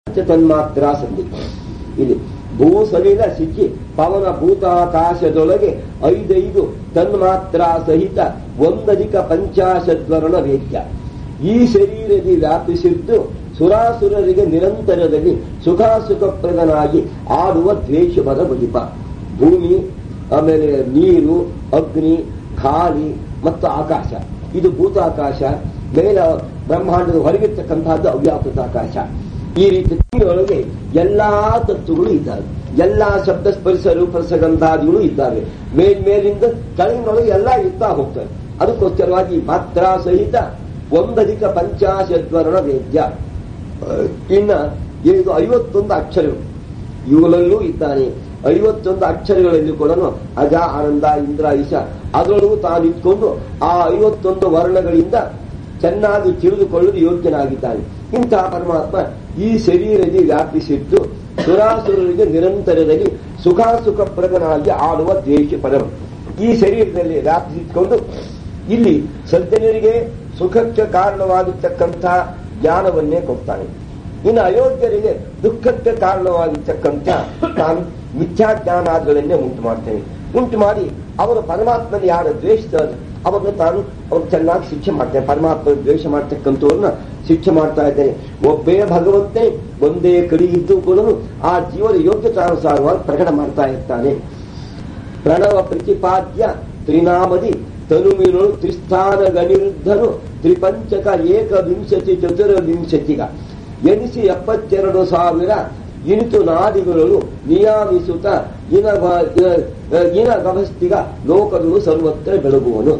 ತನ್ಮಾತ್ರ ಸಂಧಿ ಇಲ್ಲಿ ಭೂಸಲಿಲ ಸಿಕ್ಕಿ ಪವನ ಭೂತಾಕಾಶದೊಳಗೆ ಐದೈದು ತನ್ಮಾತ್ರ ಸಹಿತ ಒಂದಧಿಕ ಪಂಚಾಶದ್ವರ್ಣ ವೇದ್ಯ ಈ ಶರೀರದಿ ವ್ಯಾಪಿಸಿದ್ದು ಸುರಾಸುರರಿಗೆ ನಿರಂತರದಲ್ಲಿ ಸುಖಾಸುಖಪ್ರದನಾಗಿ ಆಡುವ ದ್ವೇಷವದ ಬಲಿಪ ಭೂಮಿ ಆಮೇಲೆ ನೀರು ಅಗ್ನಿ ಗಾಳಿ ಮತ್ತು ಆಕಾಶ ಇದು ಭೂತಾಕಾಶ ಮೇಲ ಬ್ರಹ್ಮಾಂಡದ ಹೊರಗಿರ್ತಕ್ಕಂತಹದ್ದು ಅವ್ಯಾಕೃತ ಆಕಾಶ ಈ ರೀತಿ ಭೂಮಿಯೊಳಗೆ ಎಲ್ಲಾ ತತ್ವಗಳು ಇದ್ದಾವೆ ಎಲ್ಲಾ ಶಬ್ದ ಸ್ಪರ್ಶ ರೂಪಸಗಂಧಾದಿಗಳು ಇದ್ದಾವೆ ಮೇಲ್ಮೇಲಿಂದ ಕೆಳಗಿನೊಳಗೆ ಎಲ್ಲ ಇರ್ತಾ ಹೋಗ್ತವೆ ಅದಕ್ಕೋಸ್ಕರವಾಗಿ ಮಾತ್ರ ಸಹಿತ ಒಂದಧಿಕ ಪಂಚಾಶದ್ವರ್ಣ ವೇದ್ಯ ಇನ್ನ ಇದು ಐವತ್ತೊಂದು ಅಕ್ಷರಗಳು ಇವುಗಳಲ್ಲೂ ಇದ್ದಾನೆ ಐವತ್ತೊಂದು ಅಕ್ಷರಗಳಲ್ಲಿ ಕೂಡ ಅಜ ಆನಂದ ಇಂದ್ರ ಈಶ ಅದರೊಳಗೂ ತಾನು ಇಟ್ಕೊಂಡು ಆ ಐವತ್ತೊಂದು ವರ್ಣಗಳಿಂದ ಚೆನ್ನಾಗಿ ತಿಳಿದುಕೊಳ್ಳಲು ಯೋಗ್ಯನಾಗಿದ್ದಾನೆ ಇಂತಹ ಪರಮಾತ್ಮ ಈ ಶರೀರದಲ್ಲಿ ವ್ಯಾಪಿಸಿದ್ದು ಸುರಾಸುರರಿಗೆ ನಿರಂತರದಲ್ಲಿ ಸುಖಾಸುಖಪ್ರದನಾಗಿ ಆಡುವ ದ್ವೇಷ ಪರಮ ಈ ಶರೀರದಲ್ಲಿ ವ್ಯಾಪಿಸಿಕೊಂಡು ಇಲ್ಲಿ ಸಜ್ಜನರಿಗೆ ಸುಖಕ್ಕೆ ಕಾರಣವಾಗಿರ್ತಕ್ಕಂಥ ಜ್ಞಾನವನ್ನೇ ಕೊಡ್ತಾನೆ ಇನ್ನು ಅಯೋಗ್ಯರಿಗೆ ದುಃಖಕ್ಕೆ ಕಾರಣವಾಗಿರ್ತಕ್ಕಂಥ ತಾನು ಮಿಥ್ಯಾಜ್ಞಾನಾದಿಗಳನ್ನೇ ಉಂಟು ಮಾಡ್ತೇನೆ ಉಂಟು ಮಾಡಿ ಅವರ ಪರಮಾತ್ಮನ ಯಾರ ದ್ವೇಷಿಸ್ತಾರೆ ಅವರನ್ನು ತಾನು ಅವ್ರು ಚೆನ್ನಾಗಿ ಶಿಕ್ಷೆ ಮಾಡ್ತೇನೆ ಪರಮಾತ್ಮ ದ್ವೇಷ ಮಾಡ್ತಕ್ಕಂಥವ್ರನ್ನ ಶಿಕ್ಷೆ ಮಾಡ್ತಾ ಇದ್ದೇನೆ ಒಬ್ಬೇ ಭಗವಂತನೇ ಒಂದೇ ಕಡಿ ಇದ್ದು ಕೂಡ ಆ ಜೀವನ ಯೋಗ್ಯತಾನುಸಾರವಾಗಿ ಪ್ರಕಟ ಮಾಡ್ತಾ ಇರ್ತಾನೆ ಪ್ರಣವ ಪ್ರತಿಪಾದ್ಯ ತ್ರಿನಾಮದಿ ತನುವಿನು ತ್ರಿಸ್ಥಾನ ಗನಿರುದ್ಧನು ತ್ರಿಪಂಚಕ ಏಕವಿಂಶತಿ ಚತುರವಿಂಶತಿಗ ಎನಿಸಿ ಎಪ್ಪತ್ತೆರಡು ಸಾವಿರ ಇನಿತು ನಾಡಿಗಳು ನಿಯಾಮಿಸುತ್ತ ಇನ ಇನ ಗಮಸ್ತಿಗ ಲೋಕಗಳು ಸರ್ವತ್ರ ಬೆಳಗುವನು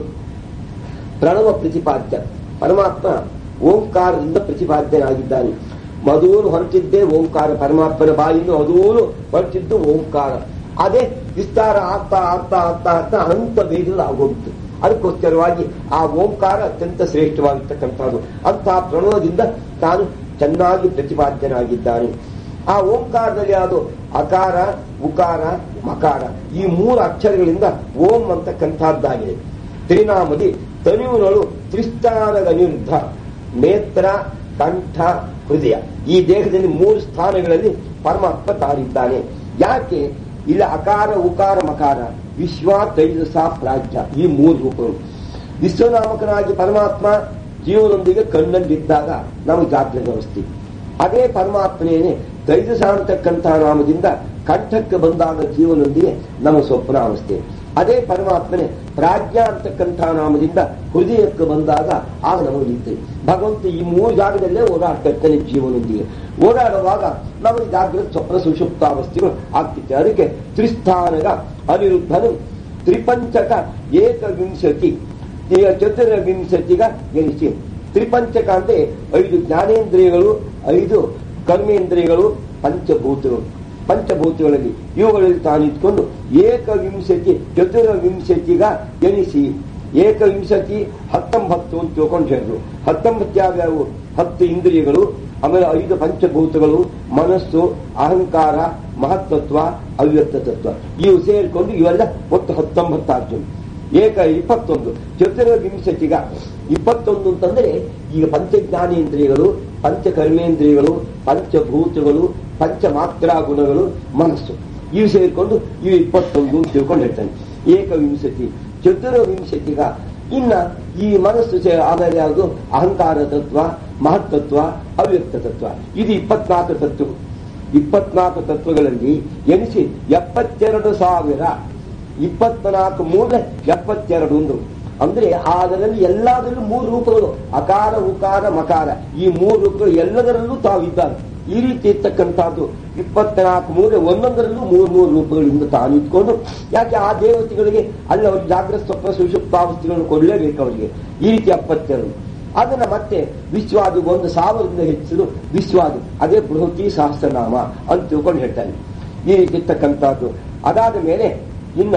ಪ್ರಣವ ಪ್ರತಿಪಾದ್ಯ ಪರಮಾತ್ಮ ಓಂಕಾರದಿಂದ ಪ್ರತಿಪಾದ್ಯನಾಗಿದ್ದಾನೆ ಮಧೂನು ಹೊರಟಿದ್ದೇ ಓಂಕಾರ ಪರಮಾತ್ಮನ ಬಾಯಿಂದ ಮಧೂನು ಹೊರಟಿದ್ದು ಓಂಕಾರ ಅದೇ ವಿಸ್ತಾರ ಆಗ್ತಾ ಆಗ್ತಾ ಆಗ್ತಾ ಆಗ್ತಾ ಅನಂತ ವೇಗದಲ್ಲಿ ಆಗೋಗಿತ್ತು ಅದಕ್ಕೋಸ್ಕರವಾಗಿ ಆ ಓಂಕಾರ ಅತ್ಯಂತ ಶ್ರೇಷ್ಠವಾಗಿರ್ತಕ್ಕಂಥದ್ದು ಅಂತಹ ಪ್ರಣವದಿಂದ ತಾನು ಚೆನ್ನಾಗಿ ಪ್ರತಿಪಾದ್ಯನಾಗಿದ್ದಾನೆ ಆ ಓಂಕಾರದಲ್ಲಿ ಅದು ಅಕಾರ ಉಕಾರ ಮಕಾರ ಈ ಮೂರು ಅಕ್ಷರಗಳಿಂದ ಓಂ ಅಂತಕ್ಕಂಥದ್ದಾಗಿದೆ ತ್ರಿನಾಮದಿ ತನುವಿನಳು ತ್ರಿಸ್ಥಾನದ ಅನಿರುದ್ಧ ನೇತ್ರ ಕಂಠ ಹೃದಯ ಈ ದೇಹದಲ್ಲಿ ಮೂರು ಸ್ಥಾನಗಳಲ್ಲಿ ಪರಮಾತ್ಮ ತಾನಿದ್ದಾನೆ ಯಾಕೆ ಇಲ್ಲ ಅಕಾರ ಉಕಾರ ಮಕಾರ ವಿಶ್ವ ತೈಜಸ ಪ್ರಾಜ್ಯ ಈ ಮೂರು ರೂಪಗಳು ವಿಶ್ವನಾಮಕನಾಗಿ ಪರಮಾತ್ಮ ಜೀವನದೊಂದಿಗೆ ಕಣ್ಣಲ್ಲಿದ್ದಾಗ ನಾವು ಜಾಗ್ರತ ಅವಸ್ಥೆ ಅದೇ ಪರಮಾತ್ಮನೇನೆ ತೈಜಸ ಅಂತಕ್ಕಂತಹ ನಾಮದಿಂದ ಕಂಠಕ್ಕೆ ಬಂದಾಗ ಜೀವನದೊಂದಿಗೆ ನಮ್ಮ ಸ್ವಪ್ನ ಅವಸ್ಥೆ ಅದೇ ಪರಮಾತ್ಮನೇ ಪ್ರಾಜ್ಞಾ ಅಂತಕ್ಕಂತಹ ನಾಮದಿಂದ ಹೃದಯಕ್ಕೆ ಬಂದಾಗ ಆಗ ನಮಗೆ ನಿಂತೆ ಭಗವಂತ ಈ ಮೂರು ಜಾಗದಲ್ಲೇ ಓಡಾಡ್ತಾ ಇರ್ತಾನೆ ಜೀವನದೊಂದಿಗೆ ಓಡಾಡುವಾಗ ನಮಗೆ ಜಾಗೃತ ಸ್ವಪ್ನ ಸುಷುಪ್ತಾವಸ್ಥೆಗಳು ಆಗ್ತಿತ್ತು ಅದಕ್ಕೆ ತ್ರಿಸ್ಥಾನಗ ಅನಿರುದ್ಧನು ತ್ರಿಪಂಚಕ ಏಕವಿಂಶತಿ ಈಗ ಚತುರ್ವಿಂಶತಿಗ ಎನಿಸಿ ತ್ರಿಪಂಚಕ ಅಂದ್ರೆ ಐದು ಜ್ಞಾನೇಂದ್ರಿಯಗಳು ಐದು ಕರ್ಮೇಂದ್ರಿಯಗಳು ಪಂಚಭೂತಗಳು ಪಂಚಭೂತಗಳಲ್ಲಿ ಇವುಗಳಲ್ಲಿ ತಾನಿಟ್ಕೊಂಡು ಏಕವಿಂಶತಿ ಚತುರ್ವಿಂಶತಿಗ ಎನಿಸಿ ಏಕವಿಂಶತಿ ಹತ್ತೊಂಬತ್ತು ಅಂತ ತಿಳ್ಕೊಂಡು ಹೇಳಿದ್ರು ಹತ್ತೊಂಬತ್ತು ಯಾವ್ಯಾವು ಹತ್ತು ಇಂದ್ರಿಯಗಳು ಆಮೇಲೆ ಐದು ಪಂಚಭೂತಗಳು ಮನಸ್ಸು ಅಹಂಕಾರ ಮಹತ್ತತ್ವ ಅವ್ಯಕ್ತ ತತ್ವ ಇವು ಸೇರಿಕೊಂಡು ಇವೆಲ್ಲ ಒಟ್ಟು ಹತ್ತೊಂಬತ್ತಾದ್ರು ಏಕ ಇಪ್ಪತ್ತೊಂದು ಚತುರ್ವಿಂಶತಿಗ ಇಪ್ಪತ್ತೊಂದು ಅಂತಂದ್ರೆ ಈಗ ಪಂಚಜ್ಞಾನೇಂದ್ರಿಯಗಳು ಪಂಚಕರ್ಮೇಂದ್ರಿಯಗಳು ಪಂಚಭೂತಗಳು ಪಂಚಮಾತ್ರ ಗುಣಗಳು ಮನಸ್ಸು ಇವು ಸೇರಿಕೊಂಡು ಇವು ಇಪ್ಪತ್ತೊಂದು ಅಂತ ತಿಳ್ಕೊಂಡು ಹೇಳ್ತಾನೆ ಏಕವಿಂಶತಿ ಚತುರ್ವಿಂಶತಿಗ ಇನ್ನ ಈ ಮನಸ್ಸು ಸೇ- ಆಮೇಲೆ ಯಾವುದು ಅಹಂಕಾರ ತತ್ವ ಮಹತ್ತತ್ವ ಅವ್ಯಕ್ತ ತತ್ವ ಇದು ಇಪ್ಪತ್ನಾಲ್ಕು ತತ್ವ ಇಪ್ಪತ್ನಾಲ್ಕು ತತ್ವಗಳಲ್ಲಿ ಎನಿಸಿ ಎಪ್ಪತ್ತೆರಡು ಸಾವಿರ ಇಪ್ಪತ್ನಾಲ್ಕು ಮೂಲ ಎಪ್ಪತ್ತೆರಡು ಒಂದು ಅಂದ್ರೆ ಅದರಲ್ಲಿ ಎಲ್ಲದರಲ್ಲೂ ಮೂರು ರೂಪಗಳು ಅಕಾರ ಉಕಾರ ಮಕಾರ ಈ ಮೂರು ರೂಪಗಳು ಎಲ್ಲದರಲ್ಲೂ ತಾವಿದ್ದಾರೆ ಈ ರೀತಿ ಇರ್ತಕ್ಕಂಥದ್ದು ಇಪ್ಪತ್ನಾಲ್ಕು ಮೂರು ಒಂದೊಂದರಲ್ಲೂ ಮೂರು ಮೂರು ರೂಪಗಳಿಂದ ತಾನು ಇಟ್ಕೊಂಡು ಯಾಕೆ ಆ ದೇವತೆಗಳಿಗೆ ಅಲ್ಲಿ ಅವ್ರಿಗೆ ಜಾಗ್ರತ ಸ್ವಪ್ನ ಸುಷುಪ್ತಾವಸ್ಥೆಗಳನ್ನು ಕೊಡಲೇಬೇಕು ಅವರಿಗೆ ಈ ರೀತಿ ಎಪ್ಪತ್ತೆರಡು ಅದನ್ನ ಮತ್ತೆ ವಿಶ್ವಾದಿ ಒಂದು ಸಾವಿರದಿಂದ ಹೆಚ್ಚಲು ವಿಶ್ವಾದಿ ಅದೇ ಬೃಹತಿ ಸಹಸ್ರನಾಮ ಅಂತ ತಿಳ್ಕೊಂಡು ಹೇಳ್ತಾನೆ ಈ ರೀತಿ ಇರ್ತಕ್ಕಂಥದ್ದು ಅದಾದ ಮೇಲೆ ಇನ್ನ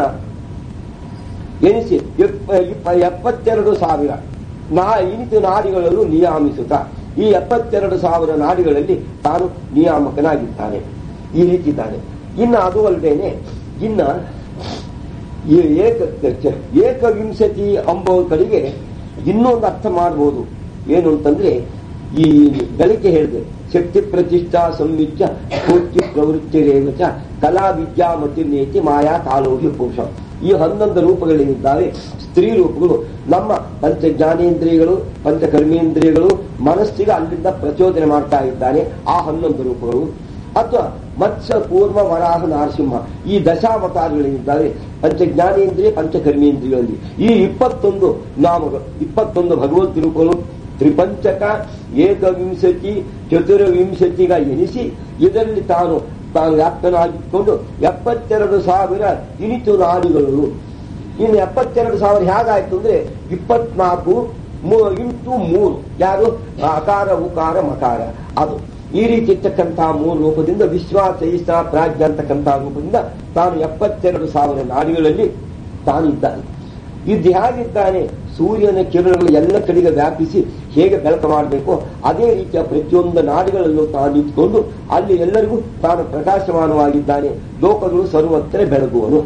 ಎನಿಸಿ ಎಪ್ಪ- ಇಪ್ಪ- ಎಪ್ಪತ್ತೆರಡು ಸಾವಿರ ನಾ ಇನಿತು ನಾಡಿಗಳಲ್ಲೂ ನಿಯಾಮಿಸುತ್ತಾ ಈ ಎಪ್ಪತ್ತೆರಡು ಸಾವಿರ ನಾಡಿಗಳಲ್ಲಿ ತಾನು ನಿಯಾಮಕನಾಗಿದ್ದಾನೆ ಈ ರೀತಿ ಇದ್ದಾನೆ ಇನ್ನು ಅದು ಅಲ್ಲದೇನೆ ಇನ್ನ ಈ ಏಕ ಏಕವಿಂಶತಿ ಅಂಬೋ ಕಡೆಗೆ ಇನ್ನೊಂದು ಅರ್ಥ ಮಾಡಬಹುದು ಏನು ಅಂತಂದ್ರೆ ಈ ಬೆಳಗ್ಗೆ ಹೇಳಿದೆ ಶಕ್ತಿ ಪ್ರತಿಷ್ಠಾ ಸಂವಿಜ್ಯ ಸ್ಫೂರ್ತಿ ಪ್ರವೃತ್ತಿರೇವ ಚ ಕಲಾ ವಿದ್ಯಾ ಮತಿನೇತಿ ಮಾಯಾ ಕಾಲೋಹಿ ಪುರುಷ ಈ ಹನ್ನೊಂದು ರೂಪಗಳೇನಿದ್ದಾವೆ ಸ್ತ್ರೀ ರೂಪಗಳು ನಮ್ಮ ಪಂಚ ಜ್ಞಾನೇಂದ್ರಿಯಗಳು ಪಂಚ ಕರ್ಮೇಂದ್ರಿಯಗಳು ಮನಸ್ಸಿಗೆ ಅಲ್ಲಿಂದ ಪ್ರಚೋದನೆ ಮಾಡ್ತಾ ಇದ್ದಾನೆ ಆ ಹನ್ನೊಂದು ರೂಪಗಳು ಅಥವಾ ಮತ್ಸ್ಯ ಕೂರ್ಮ ವರಾಹ ನರಸಿಂಹ ಈ ದಶಾವತಾರಗಳೇನಿದ್ದಾವೆ ಪಂಚ ಜ್ಞಾನೇಂದ್ರಿಯ ಪಂಚ ಕರ್ಮೇಂದ್ರಿಯಗಳಲ್ಲಿ ಈ ಇಪ್ಪತ್ತೊಂದು ನಾಮಗಳು ಇಪ್ಪತ್ತೊಂದು ಭಗವದ್ ರೂಪಗಳು ತ್ರಿಪಂಚಕ ಏಕವಿಂಶತಿ ಚತುರ್ವಿಂಶತಿಗ ಎನಿಸಿ ಇದರಲ್ಲಿ ತಾನು ತಾನು ವ್ಯಾಪ್ತನಾಗಿಕೊಂಡು ಎಪ್ಪತ್ತೆರಡು ಸಾವಿರ ಇನಿತು ನಾಡಿಗಳು ಇನ್ನು ಎಪ್ಪತ್ತೆರಡು ಸಾವಿರ ಹೇಗಾಯ್ತು ಅಂದ್ರೆ ಇಪ್ಪತ್ನಾಲ್ಕು ಮೂ- ಇಂಟು ಮೂರು ಯಾರು ಅಕಾರ ಉಕಾರ ಮಕಾರ ಅದು ಈ ರೀತಿ ಇರ್ತಕ್ಕಂತಹ ಮೂರು ರೂಪದಿಂದ ವಿಶ್ವಾಸ ಈಶ ಪ್ರಾಜ್ಞ ಅಂತಕ್ಕಂತಹ ರೂಪದಿಂದ ತಾನು ಎಪ್ಪತ್ತೆರಡು ಸಾವಿರ ನಾಡಿಗಳಲ್ಲಿ ತಾನಿದ್ದಾನೆ ಇದು ಹೇಗಿದ್ದಾನೆ ಸೂರ್ಯನ ಕಿರಣಗಳು ಎಲ್ಲ ಕಡೆಗೆ ವ್ಯಾಪಿಸಿ ಹೇಗೆ ಬೆಳಕು ಮಾಡಬೇಕು ಅದೇ ರೀತಿಯ ಪ್ರತಿಯೊಂದು ನಾಡುಗಳಲ್ಲೂ ತಾನು ನಿಂತ್ಕೊಂಡು ಅಲ್ಲಿ ಎಲ್ಲರಿಗೂ ತಾನು ಪ್ರಕಾಶಮಾನವಾಗಿದ್ದಾನೆ ಲೋಕಗಳು ಸರ್ವತ್ರ ಬೆಳಗುವನು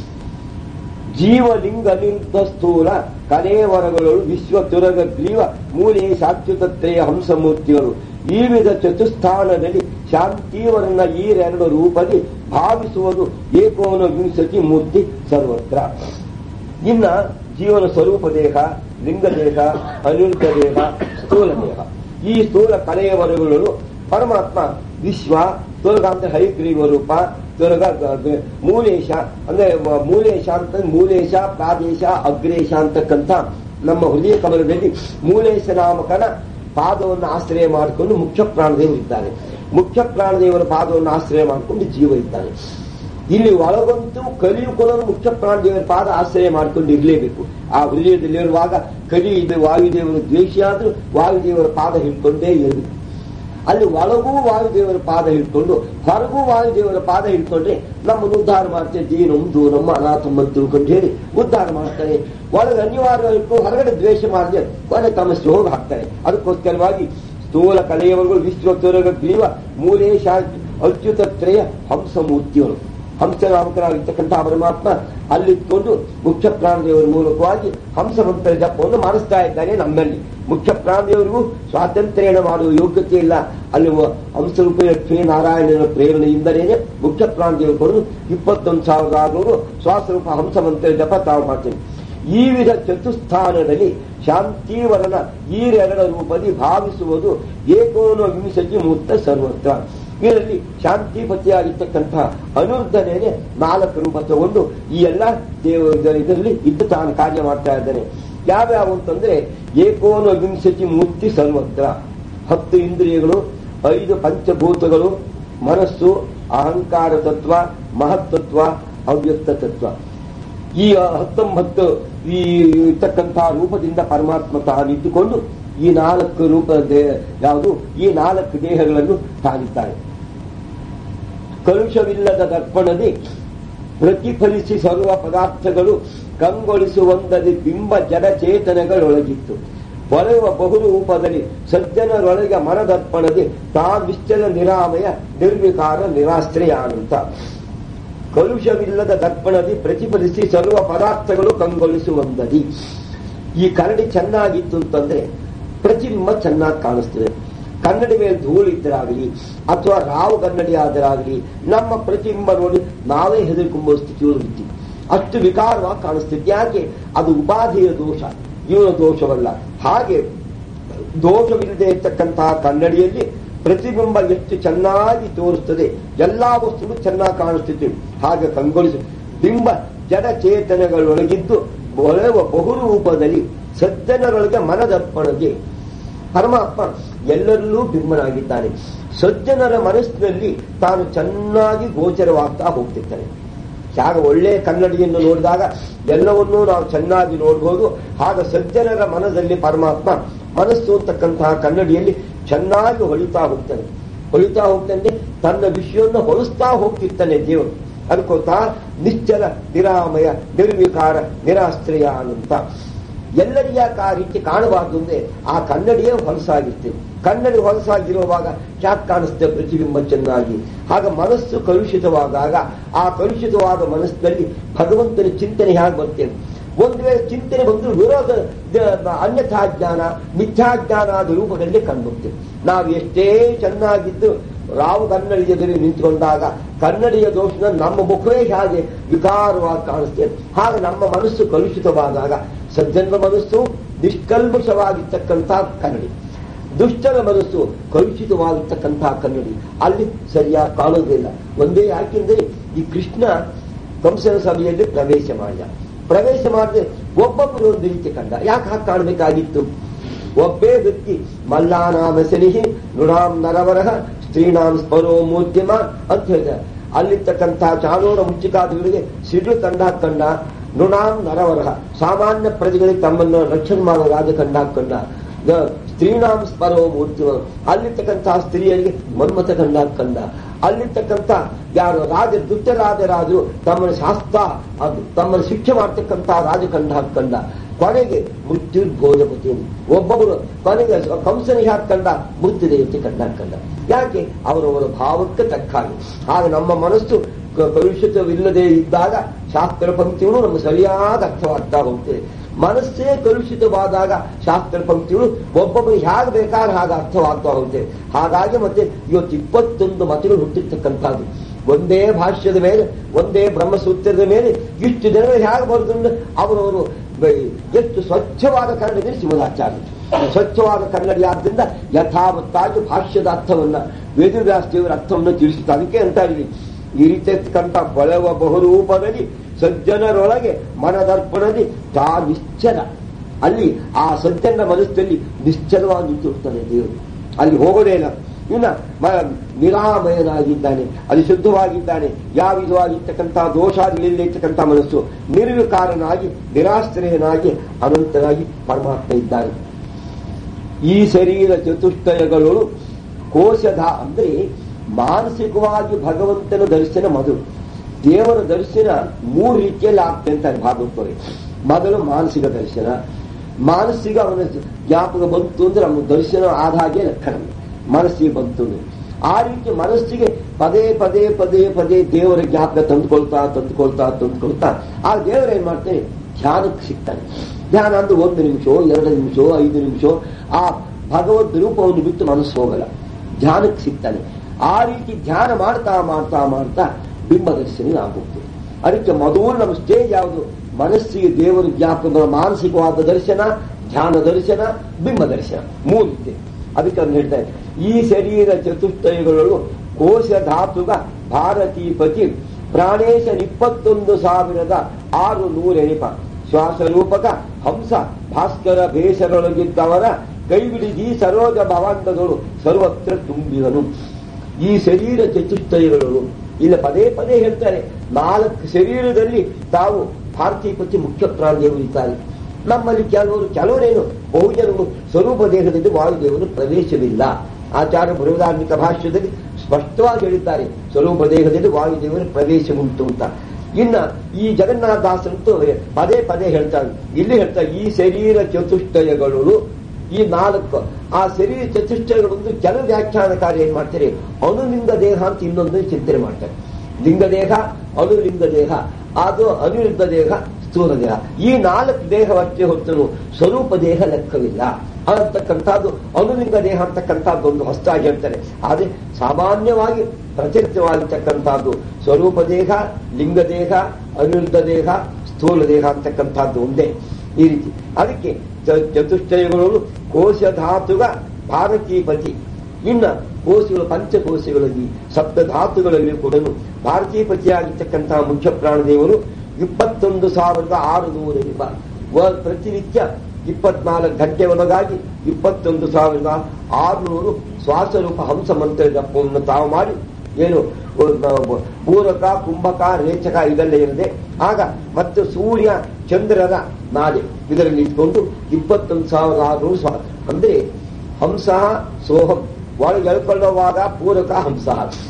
ಜೀವಲಿಂಗ ನಿರುದ್ಧ ಸ್ಥೂಲ ಕಲೇವರಗಳು ವಿಶ್ವ ತುರಗ ಗ್ರೀವ ಮೂಲೆ ಶಾಶ್ವತತ್ರೆಯ ಹಂಸಮೂರ್ತಿಗಳು ಈ ವಿಧ ಚತುಸ್ಥಾನದಲ್ಲಿ ಶಾಂತಿವರನ್ನ ಈರೆರಡು ರೂಪದಿ ಭಾವಿಸುವುದು ಏಕೋನ ವಿಂಶತಿ ಮೂರ್ತಿ ಸರ್ವತ್ರ ಇನ್ನ ಜೀವನ ಸ್ವರೂಪ ದೇಹ ಲಿಂಗ ದೇಹ ಅನಿರುದ್ಧ ದೇಹ ಸ್ಥೂಲ ದೇಹ ಈ ಸ್ಥೂಲ ಕಲೆಯವರೆಗಳು ಪರಮಾತ್ಮ ವಿಶ್ವ ದುರ್ಗ ಅಂತ ಹೈಗ್ರೀವ ರೂಪ ದುರ್ಗ ಗ- ಗ- ಮೂಲೇಶ ಅಂದ್ರೆ ಮ- ಮೂಲೇಶ ಅಂತ ಮೂಲೇಶ ಪ್ರಾದೇಶ ಅಗ್ರೇಶ ಅಂತಕ್ಕಂಥ ನಮ್ಮ ಹೃದಯ ಕಮಲದಲ್ಲಿ ಮೂಲೇಶ ನಾಮಕನ ಪಾದವನ್ನು ಆಶ್ರಯ ಮಾಡಿಕೊಂಡು ಮುಖ್ಯ ಪ್ರಾಣದೇವರು ಇದ್ದಾರೆ ಮುಖ್ಯ ಪ್ರಾಣದೇವರ ಪಾದವನ್ನು ಆಶ್ರಯ ಮಾಡಿಕೊಂಡು ಜೀವ ಇದ್ದಾನೆ ಇಲ್ಲಿ ಒಳಗಂತೂ ಕಲಿಯು ಕೂಡ ಮುಖ್ಯ ಪ್ರಾಣದೇವರ ಪಾದ ಆಶ್ರಯ ಮಾಡ್ಕೊಂಡು ಇರಲೇಬೇಕು ಆ ಹೃದಯದಲ್ಲಿರುವಾಗ ಕಲಿ ಇದು ವಾಯುದೇವರ ದ್ವೇಷ ಆದ್ರೂ ವಾಯುದೇವರ ಪಾದ ಹಿಡ್ಕೊಂಡೇ ಇರಬೇಕು ಅಲ್ಲಿ ಒಳಗೂ ವಾಯುದೇವರ ಪಾದ ಹಿಡ್ಕೊಂಡು ಹೊರಗೂ ವಾಯುದೇವರ ಪಾದ ಹಿಡ್ಕೊಂಡ್ರೆ ನಮ್ಮನ್ನು ಉದ್ಧಾರ ಮಾಡ್ತೇವೆ ದೀನಂ ದೂರಂ ಅನಾಥಂ ಅಂತ ತಿಳ್ಕೊಂಡು ಹೇಳಿ ಉದ್ಧಾರ ಮಾಡ್ತಾರೆ ಒಳಗೆ ಅನಿವಾರ್ಯ ಇಟ್ಟು ಹೊರಗಡೆ ದ್ವೇಷ ಮಾಡಿದ್ರೆ ಕೊನೆ ತಮಸ್ಸು ಹೋಗಿ ಹಾಕ್ತಾರೆ ಅದಕ್ಕೋಸ್ಕರವಾಗಿ ಸ್ಥೂಲ ಕಲೆಯವರೆಗೂ ವಿಶ್ವ ತುರಗ ಗ್ರೀವ ಮೂಲೇಶ ಅಚ್ಯುತತ್ರಯ ಹಂಸಮೂರ್ತಿಗಳು ಹಂಸನಾಮಕರಾಗಿರ್ತಕ್ಕಂತಹ ಪರಮಾತ್ಮ ಅಲ್ಲಿದ್ಕೊಂಡು ಮುಖ್ಯ ಪ್ರಾಣದೇವರ ಮೂಲಕವಾಗಿ ಹಂಸಮಂತ್ರ ಜಪವನ್ನು ಮಾಡಿಸ್ತಾ ಇದ್ದಾನೆ ನಮ್ಮಲ್ಲಿ ಮುಖ್ಯ ಪ್ರಾಣದೇವರಿಗೂ ಸ್ವಾತಂತ್ರ್ಯನ ಮಾಡುವ ಯೋಗ್ಯತೆ ಇಲ್ಲ ಅಲ್ಲಿ ವ- ಹಂಸರೂಪ ಲಕ್ಷ್ಮೀ ನಾರಾಯಣನ ಪ್ರೇರಣೆಯಿಂದಲೇ ಮುಖ್ಯ ಪ್ರಾಣದೇವರು ಕೊಡಲು ಇಪ್ಪತ್ತೊಂದು ಸಾವಿರದ ಆರುನೂರು ಸ್ವಾಸ್ವರೂಪ ಹಂಸಮಂತ್ರ ಜಪ ತಾವು ಮಾಡ್ತೇನೆ ಈ ವಿಧ ಚತುಸ್ಥಾನದಲ್ಲಿ ಶಾಂತಿವರನ ಈರೆರಡ ರೂಪದಿ ಭಾವಿಸುವುದು ಏಕೋನ ವಿಂಶತಿ ಮೂರ್ತ ಸರ್ವತ್ರ ಇದರಲ್ಲಿ ಶಾಂತಿಪತಿಯಾಗಿರ್ತಕ್ಕಂತಹ ಅನುರ್ಧನೇನೆ ನಾಲ್ಕು ರೂಪ ತಗೊಂಡು ಈ ಎಲ್ಲ ದೇವ ಇದರಲ್ಲಿ ಇದ್ದು ತಾನು ಕಾರ್ಯ ಮಾಡ್ತಾ ಇದ್ದಾನೆ ಯಾವ್ಯಾವ ಅಂತಂದ್ರೆ ಏಕೋನ ವಿಂಶತಿ ಮೂರ್ತಿ ಸರ್ವತ್ರ ಹತ್ತು ಇಂದ್ರಿಯಗಳು ಐದು ಪಂಚಭೂತಗಳು ಮನಸ್ಸು ಅಹಂಕಾರ ತತ್ವ ಮಹತ್ತತ್ವ ಅವ್ಯಕ್ತ ತತ್ವ ಈ ಹತ್ತೊಂಬತ್ತು ಈ ಇರ್ತಕ್ಕಂತಹ ರೂಪದಿಂದ ಪರಮಾತ್ಮ ತಾನಿದ್ದುಕೊಂಡು ಈ ನಾಲ್ಕು ರೂಪ ದೇ- ಯಾವುದು ಈ ನಾಲ್ಕು ದೇಹಗಳನ್ನು ತಾನಿದ್ದಾನೆ ಕಲುಷವಿಲ್ಲದ ದರ್ಪಣದಿ ಪ್ರತಿಫಲಿಸಿ ಸರ್ವ ಪದಾರ್ಥಗಳು ಕಂಗೊಳಿಸುವಂದದಿ ಬಿಂಬ ಜಡ ಚೇತನಗಳೊಳಗಿತ್ತು ಬರೆಯುವ ಬಹುರೂಪದಲ್ಲಿ ಸಜ್ಜನರೊಳಗೆ ಮನದರ್ಪಣದಿ ತಾ ನಿಶ್ಚಲ ನಿರಾಮಯ ನಿರ್ವಿಕಾರ ನಿರಾಶ್ರಯ ಅಂತ ಕಲುಷವಿಲ್ಲದ ದರ್ಪಣದಿ ಪ್ರತಿಫಲಿಸಿ ಸರ್ವ ಪದಾರ್ಥಗಳು ಕಂಗೊಳಿಸುವಂದದಿ ಈ ಕರಡಿ ಚೆನ್ನಾಗಿತ್ತು ಅಂತಂದ್ರೆ ಪ್ರತಿಬಿಂಬ ಚೆನ್ನಾಗಿ ಕಾಣಿಸ್ತದೆ ಕನ್ನಡಿ ಮೇಲೆ ಧೂಳಿದ್ದರಾಗಲಿ ಅಥವಾ ರಾವು ಕನ್ನಡಿ ಆದರಾಗಲಿ ನಮ್ಮ ಪ್ರತಿಬಿಂಬ ನೋಡಿ ನಾವೇ ಹೆದರಿಕೊಂಬ ಸ್ಥಿತಿ ಇರ್ತೀವಿ ಅಷ್ಟು ವಿಕಾರವಾಗಿ ಕಾಣಿಸ್ತಿತ್ತು ಯಾಕೆ ಅದು ಉಪಾಧಿಯ ದೋಷ ಇವನ ದೋಷವಲ್ಲ ಹಾಗೆ ದೋಷವಿಲ್ಲದೆ ಇರ್ತಕ್ಕಂತಹ ಕನ್ನಡಿಯಲ್ಲಿ ಪ್ರತಿಬಿಂಬ ಎಷ್ಟು ಚೆನ್ನಾಗಿ ತೋರಿಸ್ತದೆ ಎಲ್ಲಾ ವಸ್ತುಗಳು ಚೆನ್ನಾಗಿ ಕಾಣಿಸ್ತಿತ್ತು ಹಾಗೆ ಕಂಗೊಳಿಸಿ ಬಿಂಬ ಜಡ ಚೇತನಗಳೊಳಗಿದ್ದು ಒಳೆವ ಬಹುರೂಪದಲ್ಲಿ ಸಜ್ಜನರೊಳಗೆ ಮನದರ್ಪಣಗೆ ಪರಮಾತ್ಮ ಎಲ್ಲರಲ್ಲೂ ಬಿಂಬನಾಗಿದ್ದಾನೆ ಸಜ್ಜನರ ಮನಸ್ಸಿನಲ್ಲಿ ತಾನು ಚೆನ್ನಾಗಿ ಗೋಚರವಾಗ್ತಾ ಹೋಗ್ತಿರ್ತಾನೆ ಆಗ ಒಳ್ಳೆ ಕನ್ನಡಿಯನ್ನು ನೋಡಿದಾಗ ಎಲ್ಲವನ್ನೂ ನಾವು ಚೆನ್ನಾಗಿ ನೋಡಬಹುದು ಆಗ ಸಜ್ಜನರ ಮನದಲ್ಲಿ ಪರಮಾತ್ಮ ಮನಸ್ಸು ಅಂತಕ್ಕಂತಹ ಕನ್ನಡಿಯಲ್ಲಿ ಚೆನ್ನಾಗಿ ಹೊಳಿತಾ ಹೋಗ್ತಾನೆ ಹೊಳಿತಾ ಹೋಗ್ತಾನೆ ತನ್ನ ವಿಷಯವನ್ನು ಹೊಲಿಸ್ತಾ ಹೋಗ್ತಿರ್ತಾನೆ ದೇವರು ಅದಕ್ಕೋತಾ ನಿಶ್ಚಲ ನಿರಾಮಯ ನಿರ್ವಿಕಾರ ನಿರಾಶ್ರಯ ಅಂತ ಎಲ್ಲರಿಗೆ ಯಾಕೆ ಆ ರೀತಿ ಕಾಣಬಾರ್ದು ಅಂದ್ರೆ ಆ ಕನ್ನಡಿಯೇ ಹೊಲಸಾಗಿರ್ತೇವೆ ಕನ್ನಡಿ ಹೊಲಸಾಗಿರುವಾಗ ಯಾಕೆ ಕಾಣಿಸ್ತೇವೆ ಪ್ರತಿಬಿಂಬ ಚೆನ್ನಾಗಿ ಆಗ ಮನಸ್ಸು ಕಲುಷಿತವಾದಾಗ ಆ ಕಲುಷಿತವಾದ ಮನಸ್ಸಿನಲ್ಲಿ ಭಗವಂತನ ಚಿಂತನೆ ಹೇಗೆ ಬರ್ತೇವೆ ಒಂದು ವೇಳೆ ಚಿಂತನೆ ಬಂದು ವಿರೋಧ ದ- ಅನ್ಯಥಾ ಜ್ಞಾನ ಮಿಥ್ಯಾಜ್ಞಾನಾದ ರೂಪದಲ್ಲಿ ಕಂಡುಬಿಡ್ತೇವೆ ನಾವು ಎಷ್ಟೇ ಚೆನ್ನಾಗಿದ್ದು ರಾವು ಕನ್ನಡಿಯ ಎದುರು ನಿಂತುಕೊಂಡಾಗ ಕನ್ನಡಿಯ ದೋಷನ ನಮ್ಮ ಮುಖವೇ ಹಾಗೆ ವಿಕಾರವಾಗಿ ಕಾಣಿಸ್ತೇವೆ ಹಾಗೆ ನಮ್ಮ ಮನಸ್ಸು ಕಲುಷಿತವಾದಾಗ ಸಜ್ಜನ ಮನಸ್ಸು ನಿಷ್ಕಲ್ಮಶವಾಗಿರ್ತಕ್ಕಂಥ ಕನ್ನಡಿ ದುಷ್ಟರ ಮನಸ್ಸು ಕಲುಷಿತವಾಗಿರ್ತಕ್ಕಂತಹ ಕನ್ನಡಿ ಅಲ್ಲಿ ಸರಿಯಾಗಿ ಕಾಣೋದಿಲ್ಲ ಒಂದೇ ಯಾಕೆಂದ್ರೆ ಈ ಕೃಷ್ಣ ಕಂಸನ ಸಭೆಯಲ್ಲಿ ಪ್ರವೇಶ ಮಾಡಿದ ಪ್ರವೇಶ ಮಾಡದೆ ಒಬ್ಬೊಬ್ಬರು ಒಂದು ರೀತಿ ಕಂಡ ಯಾಕೆ ಹಾಗೆ ಕಾಣಬೇಕಾಗಿತ್ತು ಒಬ್ಬೇ ವ್ಯಕ್ತಿ ಮಲ್ಲಾನಾಮ ಸನಿಹಿ ನೃಣಾಂ ನರವರಹ ಸ್ತ್ರೀಣಾಂ ಸ್ಪರೋ ಮೂರ್ತಿಮ ಅಂತ ಹೇಳಿದ ಅಲ್ಲಿರ್ತಕ್ಕಂಥ ಚಾಣೋರ ಮುಚ್ಚಿಕಾದಿಗಳಿಗೆ ಸಿಡ್ಲು ಕಂಡ ಕಂಡ ನೃಣಾಂ ನರವರಹ ಸಾಮಾನ್ಯ ಪ್ರಜೆಗಳಿಗೆ ತಮ್ಮನ್ನು ರಕ್ಷಣೆ ಮಾಡೋ ರಾಜ ಕಂಡ ಕಂಡ ದ- ಸ್ತ್ರೀಣಾಂ ಸ್ಪರೋ ಮೂರ್ತಿಮ ಅಲ್ಲಿರ್ತಕ್ಕಂತಹ ಸ್ತ್ರೀಯರಿಗೆ ಮನ್ಮಥ ಕಂಡ ಕಂಡ ಅಲ್ಲಿರ್ತಕ್ಕಂಥ ಯಾರು ರಾಜ ದುಷ್ಟರಾಜರಾದ್ರು ತಮ್ಮನ್ನು ಶಾಸ್ತ್ರ ಅದು ತಮ್ಮನ್ನು ಶಿಕ್ಷೆ ಮಾಡ್ತಕ್ಕಂಥ ರಾಜ ಕಂಡ ಕಂಡ ಕೊನೆಗೆ ಮೃತ್ಯು ಭೋಜಪತಿ ಒಬ್ಬೊಬ್ಬರು ಕೊನೆಗೆ ಕಂಸನಿಗೆ ಯಾಕೆ ಕಂಡ ಮೃತ್ಯು ದೇವತೆ ಕಂಡ ಕಂಡ ಯಾಕೆ ಅವರವರ ಭಾವಕ್ಕೆ ತಕ್ಕ ಹಾಗೆ ಆಗ ನಮ್ಮ ಮನಸ್ಸು ಕ- ಕಲುಷಿತವಿಲ್ಲದೆ ಇದ್ದಾಗ ಶಾಸ್ತ್ರ ಪಂಕ್ತಿಗಳು ನಮಗೆ ಸರಿಯಾದ ಅರ್ಥವಾಗ್ತಾ ಹೋಗ್ತದೆ ಮನಸ್ಸೇ ಕಲುಷಿತವಾದಾಗ ಶಾಸ್ತ್ರ ಪಂಕ್ತಿಗಳು ಒಬ್ಬೊಬ್ಬರು ಹೇಗೆ ಬೇಕಾದ್ರೆ ಹಾಗೆ ಅರ್ಥವಾಗ್ತಾ ಹೋಗ್ತದೆ ಹಾಗಾಗಿ ಮತ್ತೆ ಇವತ್ತು ಇಪ್ಪತ್ತೊಂದು ಮತಗಳು ಹುಟ್ಟಿರ್ತಕ್ಕಂಥದ್ದು ಒಂದೇ ಭಾಷ್ಯದ ಮೇಲೆ ಒಂದೇ ಬ್ರಹ್ಮಸೂತ್ರದ ಮೇಲೆ ಇಷ್ಟು ಜನರು ಹೇಗೆ ಬರೆದು ಅವರವರು ಬ- ಎಷ್ಟು ಸ್ವಚ್ಛವಾದ ಕನ್ನಡದಲ್ಲಿ ಶಿವದಾಚಾರ್ಯ ಸ್ವಚ್ಛವಾದ ಕನ್ನಡಿ ಆದ್ದರಿಂದ ಯಥಾವತ್ತಾಗಿ ಭಾಷ್ಯದ ಅರ್ಥವನ್ನ ವೇದವ್ಯಾಸ ದೇವರ ಅರ್ಥವನ್ನು ತಿಳಿಸುತ್ತಾ ಅದಕ್ಕೆ ಅಂತ ಇರಲಿ ಈ ರೀತಿಯಕ್ಕಂಥ ಬಲವ ಬಹುರೂಪದಲ್ಲಿ ಸಜ್ಜನರೊಳಗೆ ಮನದರ್ಪಣದಲ್ಲಿ ತಾ ನಿಶ್ಚಲ ಅಲ್ಲಿ ಆ ಸಜ್ಜನ ಮನಸ್ಸಲ್ಲಿ ನಿಶ್ಚಲವಾಗಿ ನಿಂತಿರ್ತಾನೆ ದೇವರು ಅಲ್ಲಿ ಹೋಗೋದೇ ಇಲ್ಲ ಇನ್ನ ಮ- ನಿರಾಮಯನಾಗಿದ್ದಾನೆ ಅಲ್ಲಿ ಶುದ್ಧವಾಗಿದ್ದಾನೆ ಯಾವ ವಿಧವಾಗಿರ್ತಕ್ಕಂಥ ದೋಷಾದಿಗಳಿರ್ತಕ್ಕಂಥ ಮನಸ್ಸು ನಿರ್ವಿಕಾರನಾಗಿ ನಿರಾಶ್ರಯನಾಗಿ ಅನಂತನಾಗಿ ಪರಮಾತ್ಮ ಇದ್ದಾನೆ ಈ ಶರೀರ ಚತುಷ್ಟಯಗಳು ಕೋಶಧ ಅಂದ್ರೆ ಮಾನಸಿಕವಾಗಿ ಭಗವಂತನ ದರ್ಶನ ಮೊದಲು ದೇವರ ದರ್ಶನ ಮೂರು ರೀತಿಯಲ್ಲಿ ಆಗ್ತದೆ ಅಂತಾರೆ ಭಾಗವತವರಿಗೆ ಮೊದಲು ಮಾನಸಿಕ ದರ್ಶನ ಮಾನಸಿಕ ಅವನ ಜ್ಞಾಪಕ ಬಂತು ಅಂದ್ರೆ ನಮ್ಮ ದರ್ಶನ ಆದ ಹಾಗೆ ಲೆಕ್ಕ ನಮ್ಗೆ. ಮನಸ್ಸಿಗೆ ಬಂತು ಅಂದ್ರೆ ಆ ರೀತಿ ಮನಸ್ಸಿಗೆ ಪದೇ ಪದೇ ಪದೇ ಪದೇ ದೇವರ ಜ್ಞಾಪಕ ತಂದುಕೊಳ್ತಾ ತಂದುಕೊಳ್ತಾ ತಂದುಕೊಳ್ತಾ ಆ ದೇವರ ಏನ್ ಮಾಡ್ತಾನೆ ಧ್ಯಾನಕ್ಕೆ ಸಿಗ್ತಾನೆ ಧ್ಯಾನ ಅಂದ್ರೆ ಒಂದು ನಿಮಿಷ ಎರಡು ನಿಮಿಷ ಐದು ನಿಮಿಷ ಆ ಭಗವದ್ ರೂಪವನ್ನು ಬಿಟ್ಟು ಮನಸ್ಸು ಹೋಗಲ್ಲ ಧ್ಯಾನಕ್ಕೆ ಸಿಗ್ತಾನೆ ಆ ರೀತಿ ಧ್ಯಾನ ಮಾಡ್ತಾ ಮಾಡ್ತಾ ಮಾಡ್ತಾ ಬಿಂಬ ದರ್ಶನ ಆಗೋಗ್ತದೆ ಅದಕ್ಕೆ ಮೊದಲು ನಮ್ಮ ಸ್ಟೇಜ್ ಯಾವುದು ಮನಸ್ಸಿಗೆ ದೇವರ ಜ್ಞಾಪಕ ಮಾನಸಿಕವಾದ ದರ್ಶನ ಧ್ಯಾನ ದರ್ಶನ ಬಿಂಬ ದರ್ಶನ ಮೂರು ಇದೆ ಅದಕ್ಕೆ ಅವ್ನು ಹೇಳ್ತಾರೆ ಈ ಶರೀರ ಚತುಷ್ಟಯಗಳು ಕೋಶ ಧಾತುಗ ಭಾರತೀಪತಿ ಪ್ರಾಣೇಶ ಇಪ್ಪತ್ತೊಂದು ಸಾವಿರದ ಆರು ನೂರೆಣಿಪ ಶ್ವಾಸರೂಪಕ ಹಂಸ ಭಾಸ್ಕರ ಭೇಷರೊಳಗಿದ್ದವರ ಕೈಬಿಡಿದಿ ಸರೋಜ ಭವಾಂಡಗಳು ಸರ್ವತ್ರ ತುಂಬಿದನು ಈ ಶರೀರ ಚತುಷ್ಟಯಗಳು ಇಲ್ಲ ಪದೇ ಪದೇ ಹೇಳ್ತಾರೆ ನಾಲ್ಕು ಶರೀರದಲ್ಲಿ ತಾವು ಭಾರತೀಪತಿ ಮುಖ್ಯ ಪ್ರಾಣದೇವರು ಇದ್ದಾರೆ ನಮ್ಮಲ್ಲಿ ಕೆಲವರು ಕೆಲವರೇನು ಬಹುಜನರು ಸ್ವರೂಪ ದೇಹದಲ್ಲಿ ವಾಯುದೇವರು ಪ್ರವೇಶವಿಲ್ಲ ಆಚಾರ್ಯ ಬೃಹದಾರ್ಮಿಕ ಭಾಷ್ಯದಲ್ಲಿ ಸ್ಪಷ್ಟವಾಗಿ ಹೇಳಿದ್ದಾರೆ ಸ್ವರೂಪ ದೇಹದಲ್ಲಿ ವಾಯುದೇವರ ಪ್ರವೇಶ ಉಂಟು ಅಂತ ಇನ್ನ ಈ ಜಗನ್ನಾಥದಾಸರಂತೂ ಪದೇ ಪದೇ ಹೇಳ್ತಾರೆ ಇಲ್ಲಿ ಹೇಳ್ತಾರೆ ಈ ಶರೀರ ಚತುಷ್ಟಯಗಳು ಈ ನಾಲ್ಕು ಆ ಶರೀರ ಚತುಷ್ಟಯಗಳೊಂದು ಕೆಲವು ವ್ಯಾಖ್ಯಾನಕಾರಿ ಏನ್ ಮಾಡ್ತಾರೆ ಅನುಲಿಂಗ ದೇಹ ಅಂತ ಇನ್ನೊಂದು ಚಿಂತನೆ ಮಾಡ್ತಾರೆ ಲಿಂಗ ದೇಹ ಅನುಲಿಂಗ ದೇಹ ಅದು ಅನಿರುದ್ಧ ದೇಹ ಸ್ಥೂಲ ದೇಹ ಈ ನಾಲ್ಕು ದೇಹವಷ್ಟೇ ಹೊತ್ತನು ಸ್ವರೂಪ ದೇಹ ಲೆಕ್ಕವಿಲ್ಲ ಅಂತಕ್ಕಂಥದ್ದು ಅನುಲಿಂಗ ದೇಹ ಅಂತಕ್ಕಂಥದ್ದು ಒಂದು ಹೊಸದಾಗಿ ಹೇಳ್ತಾರೆ ಆದ್ರೆ ಸಾಮಾನ್ಯವಾಗಿ ಪ್ರಚಲಿತವಾಗಿರ್ತಕ್ಕಂಥದ್ದು ಸ್ವರೂಪ ದೇಹ ಲಿಂಗ ದೇಹ ಅನಿರುದ್ಧ ದೇಹ ಸ್ಥೂಲ ದೇಹ ಅಂತಕ್ಕಂಥದ್ದು ಒಂದೇ ಈ ರೀತಿ ಅದಕ್ಕೆ ಚ- ಚತುಷ್ಟಯಗಳು ಕೋಶ ಧಾತುಗ ಭಾರತೀಪತಿ ಇನ್ನ ಕೋಶಗಳು ಪಂಚಕೋಶಗಳಲ್ಲಿ ಸಪ್ತ ಧಾತುಗಳಲ್ಲಿ ಕೂಡ ಭಾರತೀಪತಿಯಾಗಿರ್ತಕ್ಕಂತಹ ಮುಖ್ಯ ಪ್ರಾಣದೇವರು ಇಪ್ಪತ್ತೊಂದು ಸಾವಿರದ ಆರು ನೂರ ವ- ಪ್ರತಿನಿತ್ಯ ಇಪ್ಪತ್ನಾಲ್ಕು ಗಂಟೆ ಒಳಗಾಗಿ ಇಪ್ಪತ್ತೊಂದು ಸಾವಿರದ ಆರುನೂರು ಶ್ವಾಸರೂಪ ಹಂಸ ಮಂತ್ರ ಜಪವನ್ನು ತಾವು ಮಾಡಿ ಏನು ಒ- ಪೂರಕ ಕುಂಭಕ ರೇಚಕ ಇದೆಲ್ಲ ಇರದೆ ಆಗ ಮತ್ತು ಸೂರ್ಯ ಚಂದ್ರರ ನಾಡೆ ಇದರಲ್ಲಿ ಇಟ್ಕೊಂಡು ಇಪ್ಪತ್ತೊಂದು ಸಾವಿರದ ಆರುನೂರು ಸ್ವಾ ಅಂದ್ರೆ ಹಂಸ ಸೋಹಂ ಒಳಗೆ ಎಳ್ಕೊಳ್ಳುವಾಗ ಪೂರಕ ಹಂಸ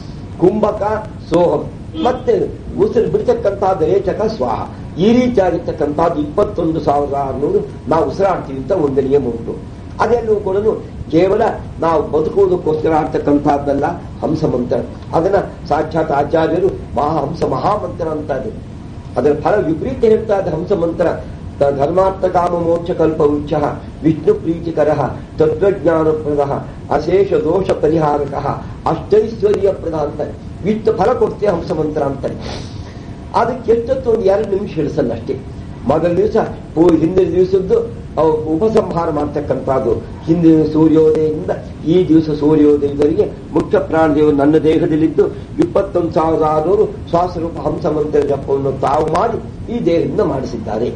ಕುಂಭಕ ಸೋಹಂ ಮತ್ತೆ ಉಸಿರು ಬಿಡ್ತಕ್ಕಂಥದ್ದು ರೇಚಕ ಸ್ವಾಹ ಈ ರೀತಿಯಾಗಿರ್ತಕ್ಕಂಥದ್ದು ಇಪ್ಪತ್ತೊಂದು ಸಾವಿರದ ಆರುನೂರು ನಾವು ಉಸಿರಾಡ್ತೀವಿ ಅಂತ ಒಂದು ನಿಯಮ ಉಂಟು ಅದೆಲ್ಲವೂ ಕೂಡ ಕೇವಲ ನಾವು ಬದುಕುವುದಕ್ಕೋಸ್ಕರ ಆಡ್ತಕ್ಕಂಥದ್ದಲ್ಲ ಹಂಸ ಮಂತ್ರ ಅದನ್ನ ಸಾಕ್ಷಾತ್ ಆಚಾರ್ಯರು ಮಹಾಹಂಸ ಮಹಾಮಂತ್ರ ಅಂತ ಇದೆ ಅದರ ಫಲ ವಿಪರೀತ ಹೇಳ್ತಾ ಇದ್ದ ಹಂಸ ಮಂತ್ರ ತ- ಧರ್ಮಾರ್ಥ ಕಾಮ ಮೋಕ್ಷ ಕಲ್ಪ ಉಚ್ಚ ವಿಷ್ಣು ಪ್ರೀತಿಕರ ತತ್ವಜ್ಞಾನಪ್ರದ ಅಶೇಷ ದೋಷ ಪರಿಹಾರಕ ಅಷ್ಟೈಶ್ವರ್ಯ ಪ್ರದ ಅಂತಾರೆ ಇಷ್ಟು ಫಲ ಕೊಡ್ತೇ ಹಂಸ ಮಂತ್ರ ಅಂತಾರೆ ಅದಕ್ಕೆ ಎಷ್ಟೊತ್ತು ಒಂದು ಎರಡು ನಿಮಿಷ ಹಿಡಿಸಲ್ಲ ಅಷ್ಟೇ ಮೊದಲ ದಿವಸ ಹಿಂದಿನ ದಿವಸದ್ದು ಅವು ಉಪಸಂಹಾರ ಮಾಡ್ತಕ್ಕಂಥದ್ದು ಹಿಂದಿನ ಸೂರ್ಯೋದಯದಿಂದ ಈ ದಿವಸ ಸೂರ್ಯೋದಯದವರೆಗೆ ಮುಖ್ಯ ಪ್ರಾಣದೇವರು ನನ್ನ ದೇಹದಲ್ಲಿದ್ದು ಇಪ್ಪತ್ತೊಂದು ಸಾವಿರ ಆರುನೂರು ಶ್ವಾಸರೂಪ ಹಂಸ ಮಂತ್ರ ಜಪವನ್ನು ತಾವು ಮಾಡಿ ಈ ದೇಹದಿಂದ ಮಾಡಿಸಿದ್ದಾರೆ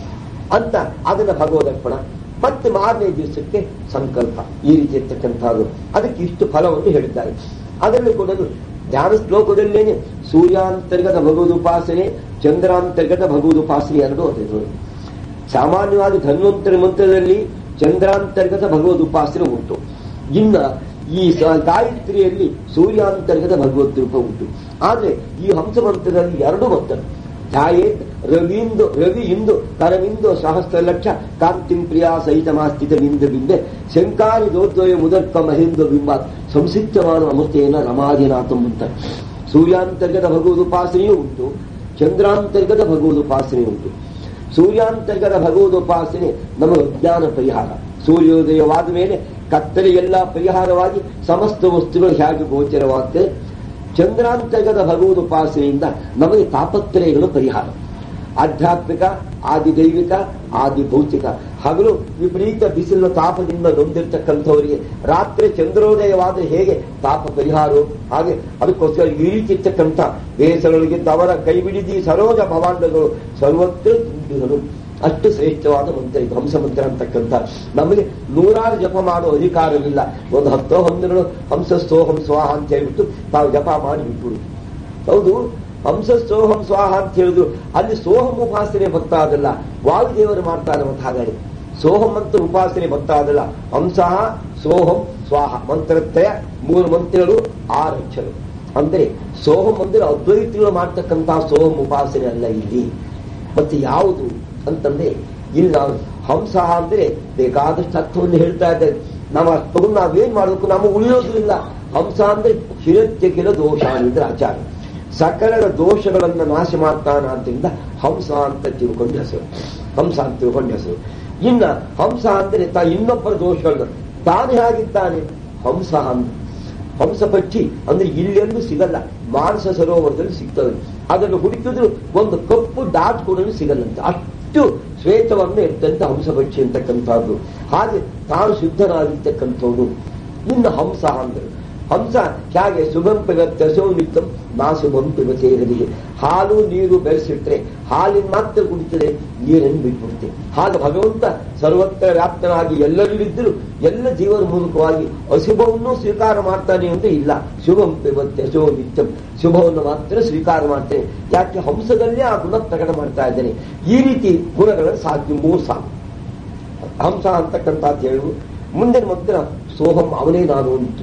ಅಂತ ಅದನ್ನ ಭಗವದರ್ಪಣ ಮತ್ತೆ ಮಾರನೇ ದಿವಸಕ್ಕೆ ಸಂಕಲ್ಪ ಈ ರೀತಿ ಇರ್ತಕ್ಕಂಥದ್ದು ಅದಕ್ಕೆ ಇಷ್ಟು ಫಲವನ್ನು ಹೇಳಿದ್ದಾರೆ ಅದರಲ್ಲಿ ಕೂಡ ಧ್ಯಾನ ಶ್ಲೋಕದಲ್ಲೇನೆ ಸೂರ್ಯಾಂತರ್ಗತ ಭಗವದುಪಾಸನೆ ಚಂದ್ರಾಂತರ್ಗತ ಭಗವದುಪಾಸನೆ ಎರಡು ಅದಿರು ಸಾಮಾನ್ಯವಾಗಿ ಧನ್ವಂತರಿ ಮಂತ್ರದಲ್ಲಿ ಚಂದ್ರಾಂತರ್ಗತ ಭಗವದುಪಾಸನೆ ಉಂಟು ಇನ್ನ ಈ ಸ- ಗಾಯತ್ರಿಯಲ್ಲಿ ಸೂರ್ಯಾಂತರ್ಗತ ಭಗವದ್ ರೂಪ ಉಂಟು ಆದ್ರೆ ಈ ಹಂಸ ಮಂತ್ರದಲ್ಲಿ ಎರಡು ಮಂತ್ರ ಧ್ಯಾಯೇತ್ ರವೀಂದು ರವಿ ಇಂದು ಕರವಿಂದು ಸಹಸ್ರ ಲಕ್ಷ ಕಾಂತಿಂ ಪ್ರಿಯಾ ಸಹಿತ ಮಾಸ್ಥಿತ ಬಿಂದು ಬಿಂದೆ ಶಂಕಾರಿ ದೋದ್ವಯ ಮುದರ್ಕ ಮಹೇಂದ್ರ ಬಿಂಬ ಸಂಸಿಕ್ತವಾದ ಅಮೃತೇನ ರಮಾಧಿನಾಥಂ ಅಂತ ಸೂರ್ಯಾಂತರ್ಗತ ಭಗವದುಪಾಸನೆಯೂ ಉಂಟು ಚಂದ್ರಾಂತರ್ಗತ ಭಗವದುಪಾಸನೆ ಉಂಟು ಸೂರ್ಯಾಂತರ್ಗತ ಭಗವದುಪಾಸನೆ ನಮ್ಮ ವಿಜ್ಞಾನ ಪರಿಹಾರ ಸೂರ್ಯೋದಯವಾದ ಮೇಲೆ ಕತ್ತಲೆಯೆಲ್ಲ ಪರಿಹಾರವಾಗಿ ಸಮಸ್ತ ವಸ್ತುಗಳು ಹೇಗೆ ಗೋಚರವಾಗ್ತದೆ ಚಂದ್ರಾಂತರ್ಗತ ಭಗವದುಪಾಸನೆಯಿಂದ ನಮಗೆ ತಾಪತ್ರಯಗಳು ಪರಿಹಾರ ಆಧ್ಯಾತ್ಮಿಕ ಆದಿ ದೈವಿಕ ಆದಿ ಭೌತಿಕ ಹಗಲು ವಿಪರೀತ ಬಿಸಿಲಿನ ತಾಪದಿಂದ ನೊಂದಿರ್ತಕ್ಕಂಥವರಿಗೆ ರಾತ್ರಿ ಚಂದ್ರೋದಯವಾದ ಹೇಗೆ ತಾಪ ಪರಿಹಾರ ಹಾಗೆ ಅದಕ್ಕೋಸ್ಕರ ಈ ರೀತಿ ಇರ್ತಕ್ಕಂಥ ಬೇಸರೊಳಗಿದ್ದ ಅವರ ಕೈ ಬಿಡಿದಿ ಸರೋಜ ಭವಾಂಡಗಳು ಸರ್ವತ್ರ ತುಂಬಿದರು ಅಷ್ಟು ಶ್ರೇಷ್ಠವಾದ ಮಂತ್ರ ಇದು ಹಂಸ ಮಂತ್ರ ಅಂತಕ್ಕಂಥ ನಮಗೆ ನೂರಾರು ಜಪ ಮಾಡೋ ಅಧಿಕಾರವಿಲ್ಲ ಒಂದು ಹತ್ತೋ ಹನ್ನೆರಡು ಹಂಸ ಸೋಹಂ ಸ್ವಾಹ ಅಂತ ಹೇಳ್ಬಿಟ್ಟು ತಾವು ಜಪ ಮಾಡಿ ಬಿಟ್ಬಿಡು ಹೌದು ಹಂಸ ಸೋಹಂ ಸ್ವಾಹ ಅಂತ ಹೇಳಿದ್ರು ಅಲ್ಲಿ ಸೋಹಂ ಉಪಾಸನೆ ಗೊತ್ತಾಗಲ್ಲ ವಾಯುದೇವರು ಮಾಡ್ತಾರೆ ಮತ್ತೆ ಹಾಗಾದ್ರೆ ಸೋಹಂ ಅಂತ ಉಪಾಸನೆ ಗೊತ್ತಾಗಲ್ಲ ಹಂಸಃ ಸೋಹಂ ಸ್ವಾಹ ಮಂತ್ರತ್ರಯ ಮೂರು ಮಂತ್ರಗಳು ಆರು ಅಕ್ಷರ ಅಂದ್ರೆ ಸೋಹಂ ಅಂದ್ರೆ ಅದ್ವೈತಿಗಳು ಮಾಡ್ತಕ್ಕಂತಹ ಸೋಹಂ ಉಪಾಸನೆ ಅಲ್ಲ ಇಲ್ಲಿ ಮತ್ತೆ ಯಾವುದು ಅಂತಂದ್ರೆ ಇಲ್ಲಿ ನಾವು ಹಂಸ ಅಂದ್ರೆ ಬೇಕಾದಷ್ಟು ಅರ್ಥವನ್ನು ಹೇಳ್ತಾ ಇದ್ದೇವೆ ನಾವು ಅಷ್ಟು ನಾವೇನ್ ಮಾಡಬೇಕು ನಾವು ಉಳಿಯೋದು ಇಲ್ಲ ಹಂಸ ಅಂದ್ರೆ ಶಿರತ್ಯಗಿಲ ದೋಷ ಅಂದ್ರೆ ಆಚಾರ ಸಕಲರ ದೋಷಗಳನ್ನ ನಾಶ ಮಾಡ್ತಾನಾದ್ರಿಂದ ಹಂಸ ಅಂತ ತಿಳ್ಕೊಂಡು ಹೆಸರು ಹಂಸ ಅಂತ ತಿಳ್ಕೊಂಡು ಹೆಸರು ಇನ್ನ ಹಂಸ ಅಂದ್ರೆ ತಾ ಇನ್ನೊಬ್ಬರ ದೋಷಗಳನ್ನ ತಾನು ಹೇಗಿದ್ದಾನೆ ಹಂಸ ಅಂತ ಹಂಸ ಪಕ್ಷಿ ಅಂದ್ರೆ ಇಲ್ಲೆಂದು ಸಿಗಲ್ಲ ಮಾನಸ ಸರೋವರದಲ್ಲಿ ಸಿಗ್ತದೆ ಅದನ್ನು ಹುಡುಕಿದ್ರು ಒಂದು ಕಪ್ಪು ಡಾಟ್ ಕೂಡ ಸಿಗಲ್ಲಂತೆ ಅಷ್ಟು ಶ್ವೇತವನ್ನು ಇರ್ತಂತ ಹಂಸ ಪಕ್ಷಿ ಅಂತಕ್ಕಂಥದ್ದು ಹಾಗೆ ತಾನು ಶುದ್ಧನಾಗಿರ್ತಕ್ಕಂಥವ್ರು ಇನ್ನು ಹಂಸ ಅಂದ್ರೆ ಹಂಸ ಹೇಗೆ ಶುಭಂ ಪಿಗತ್ತೆ ನಿತ್ಯಂ ನಾ ಶುಭಂ ಪಿಗತೇಗಲಿಗೆ ಹಾಲು ನೀರು ಬೆರೆಸಿಟ್ರೆ ಹಾಲಿನ ಮಾತ್ರ ಕುಡಿತದೆ ನೀರನ್ನು ಬಿಟ್ಬಿಡುತ್ತೆ ಹಾಗೆ ಭಗವಂತ ಸರ್ವತ್ರ ವ್ಯಾಪ್ತನಾಗಿ ಎಲ್ಲರಲ್ಲಿದ್ದರೂ ಎಲ್ಲ ಜೀವನ ಮೂಲಕವಾಗಿ ಅಶುಭವನ್ನು ಸ್ವೀಕಾರ ಮಾಡ್ತಾನೆ ಅಂತ ಇಲ್ಲ ಶುಭಂ ಪಿಬತ್ತೆ ಶೋ ನಿತ್ಯಂ ಶುಭವನ್ನು ಮಾತ್ರ ಸ್ವೀಕಾರ ಮಾಡ್ತೇನೆ ಯಾಕೆ ಹಂಸದಲ್ಲೇ ಆ ಗುಣ ಪ್ರಕಟ ಮಾಡ್ತಾ ಇದ್ದೇನೆ ಈ ರೀತಿ ಗುಣಗಳನ್ನು ಸಾಧ್ಯ ಮೂರು ಸಾಕು ಹಂಸ ಅಂತಕ್ಕಂಥದ್ದು ಹೇಳು ಮುಂದಿನ ಮಂತ್ರ ಸೋಹಂ ಅವನೇ ನಾನು ಉಂಟು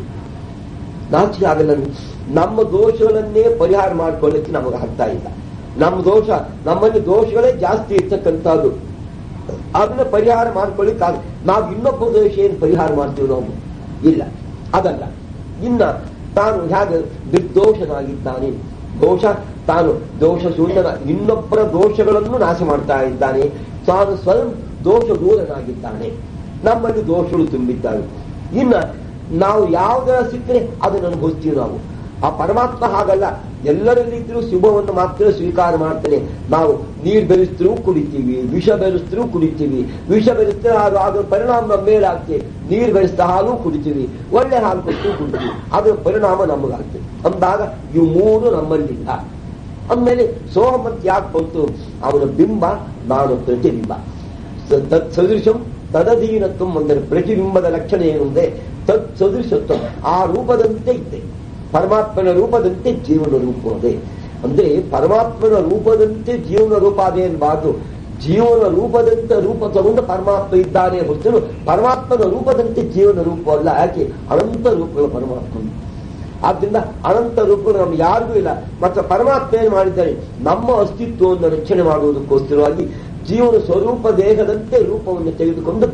ನಾಚಿಕೆ ಆಗಲ್ಲ ನಮ್ಮ ದೋಷಗಳನ್ನೇ ಪರಿಹಾರ ಮಾಡ್ಕೊಳ್ಳಿಕ್ಕೆ ನಮಗೆ ಅರ್ಥ ಇಲ್ಲ ನಮ್ಮ ದೋಷ ನಮ್ಮಲ್ಲಿ ದೋಷಗಳೇ ಜಾಸ್ತಿ ಇರ್ತಕ್ಕಂಥದ್ದು ಅದನ್ನ ಪರಿಹಾರ ಮಾಡ್ಕೊಳ್ಳಿಕ್ಕೆ ಆಗ ನಾವು ಇನ್ನೊಬ್ಬ ದೋಷ ಏನು ಪರಿಹಾರ ಮಾಡ್ತೀವಿ ನಾವು ಇಲ್ಲ ಅದಲ್ಲ ಇನ್ನ ತಾನು ಹೇಗೆ ನಿರ್ದೋಷನಾಗಿದ್ದಾನೆ ದೋಷ ತಾನು ದೋಷ ಶೂನ್ಯನ ಇನ್ನೊಬ್ಬರ ದೋಷಗಳನ್ನು ನಾಶ ಮಾಡ್ತಾ ಇದ್ದಾನೆ ತಾನು ಸ್ವಯಂ ದೋಷ ದೂರನಾಗಿದ್ದಾನೆ ನಮ್ಮಲ್ಲಿ ದೋಷಗಳು ತುಂಬಿದ್ದಾವೆ ಇನ್ನ ನಾವು ಯಾವುದರ ಸಿಕ್ಕರೆ ಅದನ್ನು ಅನುಭವಿಸ್ತೀವಿ ನಾವು ಆ ಪರಮಾತ್ಮ ಹಾಗಲ್ಲ ಎಲ್ಲರಲ್ಲಿದ್ದರೂ ಶುಭವನ್ನು ಮಾತ್ರ ಸ್ವೀಕಾರ ಮಾಡ್ತಾನೆ ನಾವು ನೀರು ಬೆರೆಸಿದ್ರೂ ಕುಡಿತೀವಿ ವಿಷ ಬೆರೆಸಿದ್ರೂ ಕುಡಿತೀವಿ ವಿಷ ಬೆರೆಸಿದ್ರೆ ಅದು ಅದರ ಪರಿಣಾಮ ನಮ್ಮ ಮೇಲಾಗ್ತದೆ ನೀರು ಬೆರೆಸಿದ ಹಾಲು ಕುಡಿತೀವಿ ಒಳ್ಳೆ ಹಾಲು ಕೊಟ್ಟು ಕುಡಿತೀವಿ ಅದರ ಪರಿಣಾಮ ನಮಗಾಗ್ತದೆ ಅಂದಾಗ ಇವು ಮೂರು ನಮ್ಮಲ್ಲಿಲ್ಲ ಅಂದಮೇಲೆ ಸೋಹಮತ್ ಯಾಕೆ ಬಂತು ಅವನ ಬಿಂಬ ನಾನು ಪ್ರತಿಬಿಂಬ ಸ- ತತ್ ಸದೃಶಂ ತದಧೀನತ್ವ ಅಂದರೆ ಪ್ರತಿಬಿಂಬದ ಲಕ್ಷಣ ಏನು ಅಂದ್ರೆ ತತ್ ಸದೃಶತ್ವ ಆ ರೂಪದಂತೆ ಇದ್ದೆ ಪರಮಾತ್ಮನ ರೂಪದಂತೆ ಜೀವನ ರೂಪ ಅದೇ ಅಂದ್ರೆ ಪರಮಾತ್ಮನ ರೂಪದಂತೆ ಜೀವನ ರೂಪ ಅದೇ ಅನ್ಬಾರ್ದು ಜೀವನ ರೂಪದಂತೆ ರೂಪ ತಗೊಂಡು ಪರಮಾತ್ಮ ಇದ್ದಾನೆ ಹೊರತು ಪರಮಾತ್ಮನ ರೂಪದಂತೆ ಜೀವನ ರೂಪ ಅಲ್ಲ ಯಾಕೆ ಅನಂತ ರೂಪಗಳು ಪರಮಾತ್ಮ ಆದ್ರಿಂದ ಅನಂತ ರೂಪಗಳು ನಮ್ಗೆ ಯಾರಿಗೂ ಇಲ್ಲ ಮತ್ತೆ ಪರಮಾತ್ಮ ಏನು ಮಾಡಿದ್ದಾನೆ ನಮ್ಮ ಅಸ್ತಿತ್ವವನ್ನು ರಕ್ಷಣೆ ಮಾಡುವುದಕ್ಕೋಸ್ಕರವಾಗಿ ಜೀವನ ಸ್ವರೂಪ ದೇಹದಂತೆ ರೂಪವನ್ನು ತೆಗೆದುಕೊಂಡು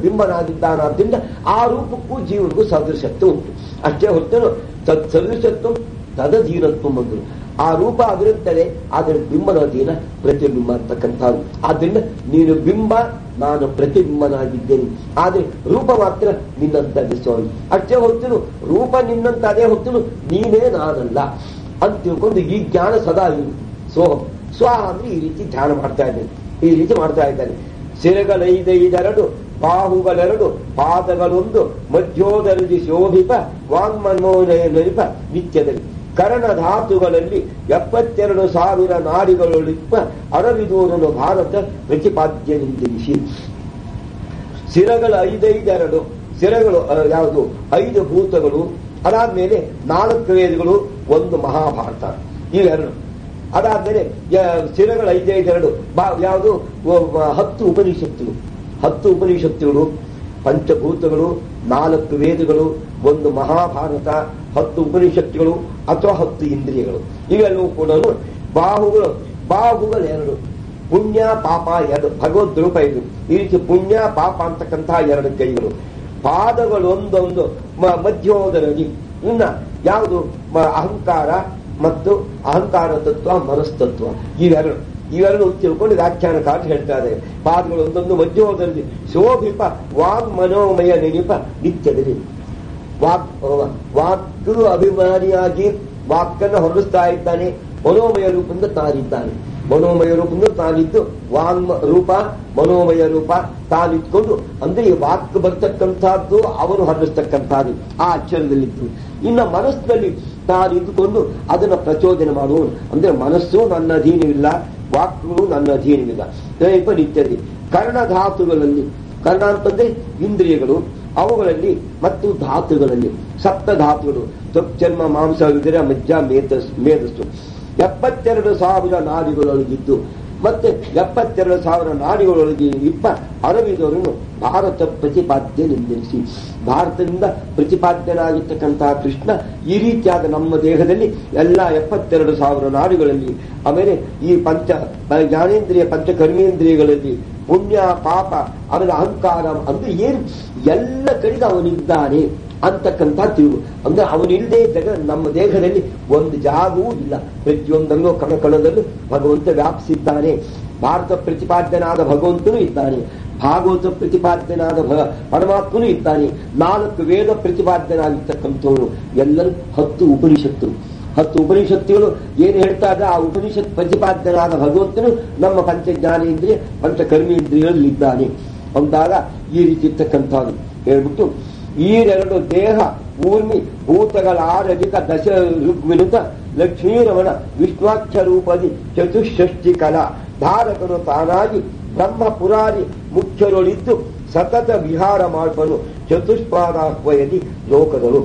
ಬಿಂಬನಾಗಿದ್ದಾನಾದ್ರಿಂದ ಆ ರೂಪಕ್ಕೂ ಜೀವನಿಗೂ ಸದೃಶತ್ವ ಉಂಟು ಅಷ್ಟೇ ಹೊರತು ತತ್ ಸದೃಶತ್ವ ತದಧೀನತ್ವ ಬಂದರು ಆ ರೂಪ ಅದಿರುತ್ತದೆ ಆದರೆ ಬಿಂಬದ ಅಧೀನ ಪ್ರತಿಬಿಂಬ ಅಂತಕ್ಕಂಥದ್ದು ಆದ್ರಿಂದ ನೀನು ಬಿಂಬ ನಾನು ಪ್ರತಿಬಿಂಬನಾಗಿದ್ದೇನೆ ಆದ್ರೆ ರೂಪ ಮಾತ್ರ ನಿನ್ನಂತದ್ದು ಸ್ವಾಮಿ ಅಷ್ಟೇ ಹೊತ್ತನು ರೂಪ ನಿನ್ನಂತ ಅದೇ ಹೊತ್ತನು ನೀನೇ ನಾನಲ್ಲ ಅಂತ ತಿಳ್ಕೊಂಡು ಈ ಜ್ಞಾನ ಸದಾ ಇರು ಸೋಹಂ ಸ್ವಾಹ ಅಂದ್ರೆ ಈ ರೀತಿ ಧ್ಯಾನ ಮಾಡ್ತಾ ಇದ್ದೇನೆ ಈ ರೀತಿ ಮಾಡ್ತಾ ಇದ್ದಾನೆ ಸಿರಗಳೈದೈದೆರಡು ಬಾಹುಗಳೆರಡು ಪಾದಗಳೊಂದು ಮಧ್ಯೋದರದಿ ಶೋಭಿಪ ವಾಂಗ್ಮನೋನಯ ನಲಿಪ ನಿತ್ಯದಲ್ಲಿ ಕರಣ ಧಾತುಗಳಲ್ಲಿ ಎಪ್ಪತ್ತೆರಡು ಸಾವಿರ ನಾಡಿಗಳೊಳಿಪ್ಪ ಅರವಿದೂರನು ಭಾರತ ಪ್ರತಿಪಾದ್ಯನೆಂದೆನಿಸಿ ಸಿರಗಳ ಐದೈದೆರಡು ಸಿರಗಳು ಅಹ್, ಯಾವುದು ಐದು ಭೂತಗಳು ಅದಾದ್ಮೇಲೆ ನಾಲ್ಕು ವೇದಗಳು ಒಂದು ಮಹಾಭಾರತ ಇವೆರಡು ಅದಾದ್ಮೇಲೆ ಯ- ಸಿರಗಳ ಐದೈದೆರಡು ಬಾ- ಯಾವುದು ಒ- ಹತ್ತು ಉಪನಿಷತ್ತುಗಳು ಹತ್ತು ಉಪನಿಷತ್ತುಗಳು ಪಂಚಭೂತಗಳು ನಾಲ್ಕು ವೇದಗಳು ಒಂದು ಮಹಾಭಾರತ ಹತ್ತು ಉಪನಿಷತ್ತುಗಳು ಅಥವಾ ಹತ್ತು ಇಂದ್ರಿಯಗಳು ಇವೆಲ್ಲವೂ ಕೂಡ ಬಾಹುಗಳು ಬಾಹುಗಳು ಎರಡು ಪುಣ್ಯ ಪಾಪ ಎರಡು ಭಗವದ್ ರೂಪ ಇದು ಈ ರೀತಿ ಪುಣ್ಯ ಪಾಪ ಅಂತಕ್ಕಂತಹ ಎರಡು ಕೈಗಳು ಪಾದಗಳು ಒಂದೊಂದು ಮ- ಮಧ್ಯೋದರದಿ ಇನ್ನ ಯಾವುದು ಮ- ಅಹಂಕಾರ ಮತ್ತು ಅಹಂಕಾರ ತತ್ವ ಮನಸ್ತತ್ವ ಇವೆರಡು ಇವೆರಡು ತಿಳ್ಕೊಂಡು ವ್ಯಾಖ್ಯಾನಕಾರ ಹೇಳ್ತಾ ಇದ್ದಾರೆ ಪಾದಗಳು ಒಂದೊಂದು ಮಧ್ಯೋದರದಿ ಶೋಭಿಪ ವಾಗ್ ಮನೋಮಯ ನೆನಪ ನಿತ್ಯದಲ್ಲಿ ವಾಕ್ ವಾಕ್ ಅಭಿಮಾನಿಯಾಗಿ ವಾಕ್ಕನ್ನು ಹೊರಡಿಸ್ತಾ ಇದ್ದಾನೆ ಮನೋಮಯ ರೂಪದಿಂದ ತಾನಿದ್ದಾನೆ ಮನೋಮಯ ರೂಪದಿಂದ ತಾನಿದ್ದು ವಾಂಗ್ ರೂಪ ಮನೋಮಯ ರೂಪ ತಾನಿಟ್ಕೊಂಡು ಅಂದ್ರೆ ಈ ವಾಕ್ ಬರ್ತಕ್ಕಂಥದ್ದು ಅವನು ಹೊರಡಿಸ್ತಕ್ಕಂಥದ್ದು ಆ ಅಕ್ಷರದಲ್ಲಿದ್ದು ಇನ್ನು ಮನಸ್ಸಿನಲ್ಲಿ ತಾನಿದ್ದುಕೊಂಡು ಅದನ್ನ ಪ್ರಚೋದನೆ ಮಾಡುವನು ಅಂದ್ರೆ ಮನಸ್ಸು ನನ್ನ ಅಧೀನವಿಲ್ಲ ವಾಕ್ಗಳು ನನ್ನ ಅಧೀನವಿಲ್ಲ ದೈಪ ನಿತ್ಯದಿ ಕರ್ಣಧಾತುಗಳಲ್ಲಿ ಕರ್ಣ ಅಂತಂದ್ರೆ ಇಂದ್ರಿಯಗಳು ಅವುಗಳಲ್ಲಿ ಮತ್ತು ಧಾತುಗಳಲ್ಲಿ ಸಪ್ತ ಧಾತುಗಳು ತ್ವಕ್ಚರ್ಮ ಮಾಂಸ ವಿದರ ಮಜ್ಜ ಮೇಧಸ್ ಮೇಧಸ್ಸು ಎಪ್ಪತ್ತೆರಡು ಸಾವಿರ ನಾಡಿಗಳೊಳಗಿದ್ದು ಮತ್ತೆ ಎಪ್ಪತ್ತೆರಡು ಸಾವಿರ ನಾಡಿಗಳೊಳಗೆ ಇಪ್ಪ ಅರವಿದವರನ್ನು ಭಾರತ ಪ್ರತಿಪಾದ್ಯ ನಿಂದಿರಿಸಿ ಭಾರತದಿಂದ ಪ್ರತಿಪಾದ್ಯನಾಗಿರ್ತಕ್ಕಂತಹ ಕೃಷ್ಣ ಈ ರೀತಿಯಾದ ನಮ್ಮ ದೇಹದಲ್ಲಿ ಎಲ್ಲ ಎಪ್ಪತ್ತೆರಡು ಸಾವಿರ ನಾಡುಗಳಲ್ಲಿ ಆಮೇಲೆ ಈ ಪಂಚ ಜ್ಞಾನೇಂದ್ರಿಯ ಪಂಚ ಕರ್ಮೇಂದ್ರಿಯಗಳಲ್ಲಿ ಪುಣ್ಯ ಪಾಪ ಅವನ ಅಹಂಕಾರ ಅಂದ್ರೆ ಏನು ಎಲ್ಲ ಕಡೆಗೆ ಅವನಿದ್ದಾನೆ ಅಂತಕ್ಕಂಥ ತಿರುವು ಅಂದ್ರೆ ಅವನಿಲ್ಲದೆ ಜಗ ನಮ್ಮ ದೇಹದಲ್ಲಿ ಒಂದು ಜಾಗವೂ ಇಲ್ಲ ಪ್ರತಿಯೊಂದನ್ನು ಕಣ ಕಣದಲ್ಲೂ ಭಗವಂತ ವ್ಯಾಪಿಸಿದ್ದಾನೆ ಭಾರತ ಪ್ರತಿಪಾದ್ಯನಾದ ಭಗವಂತನೂ ಇದ್ದಾನೆ ಭಾಗವತ ಪ್ರತಿಪಾದ್ಯನಾದ ಭ- ಪರಮಾತ್ಮನೂ ಇದ್ದಾನೆ ನಾಲ್ಕು ವೇದ ಪ್ರತಿಪಾದ್ಯನಾಗಿರ್ತಕ್ಕಂಥವನು ಎಲ್ಲರೂ ಹತ್ತು ಉಪನಿಷತ್ತು ಹತ್ತು ಉಪನಿಷತ್ತುಗಳು ಏನು ಹೇಳ್ತಾ ಇದ್ದ ಆ ಉಪನಿಷತ್ ಪ್ರತಿಪಾದ್ಯನಾದ ಭಗವಂತನು ನಮ್ಮ ಪಂಚಜ್ಞಾನೇಂದ್ರಿಯ ಪಂಚಕರ್ಮೇಂದ್ರಿಯಗಳಲ್ಲಿ ಇದ್ದಾನೆ ಅಂದಾಗ ಈ ರೀತಿ ಇರ್ತಕ್ಕಂಥದ್ದು ಹೇಳ್ಬಿಟ್ಟು ಈರೆರಡು ದೇಹ ಊರ್ಮಿ ಭೂತಗಳಾರಧಿಕ ದಶ ಋಗ್ವಿನುತ ಲಕ್ಷ್ಮೀರಮಣ ವಿಶ್ವಾಕ್ಷ ರೂಪದಿ ಚತುಷ್ಷಷ್ಟಿ ಕಲಾ ಧಾರಕನು ತಾನಾಗಿ ಬ್ರಹ್ಮ ಪುರಾರಿ ಮುಖ್ಯರೊಳಿದ್ದು ಸತತ ವಿಹಾರ ಮಾಡ್ಬನು ಚತುಷ್ಪಾದಾಹ್ವಯದಿ ಲೋಕಗಳು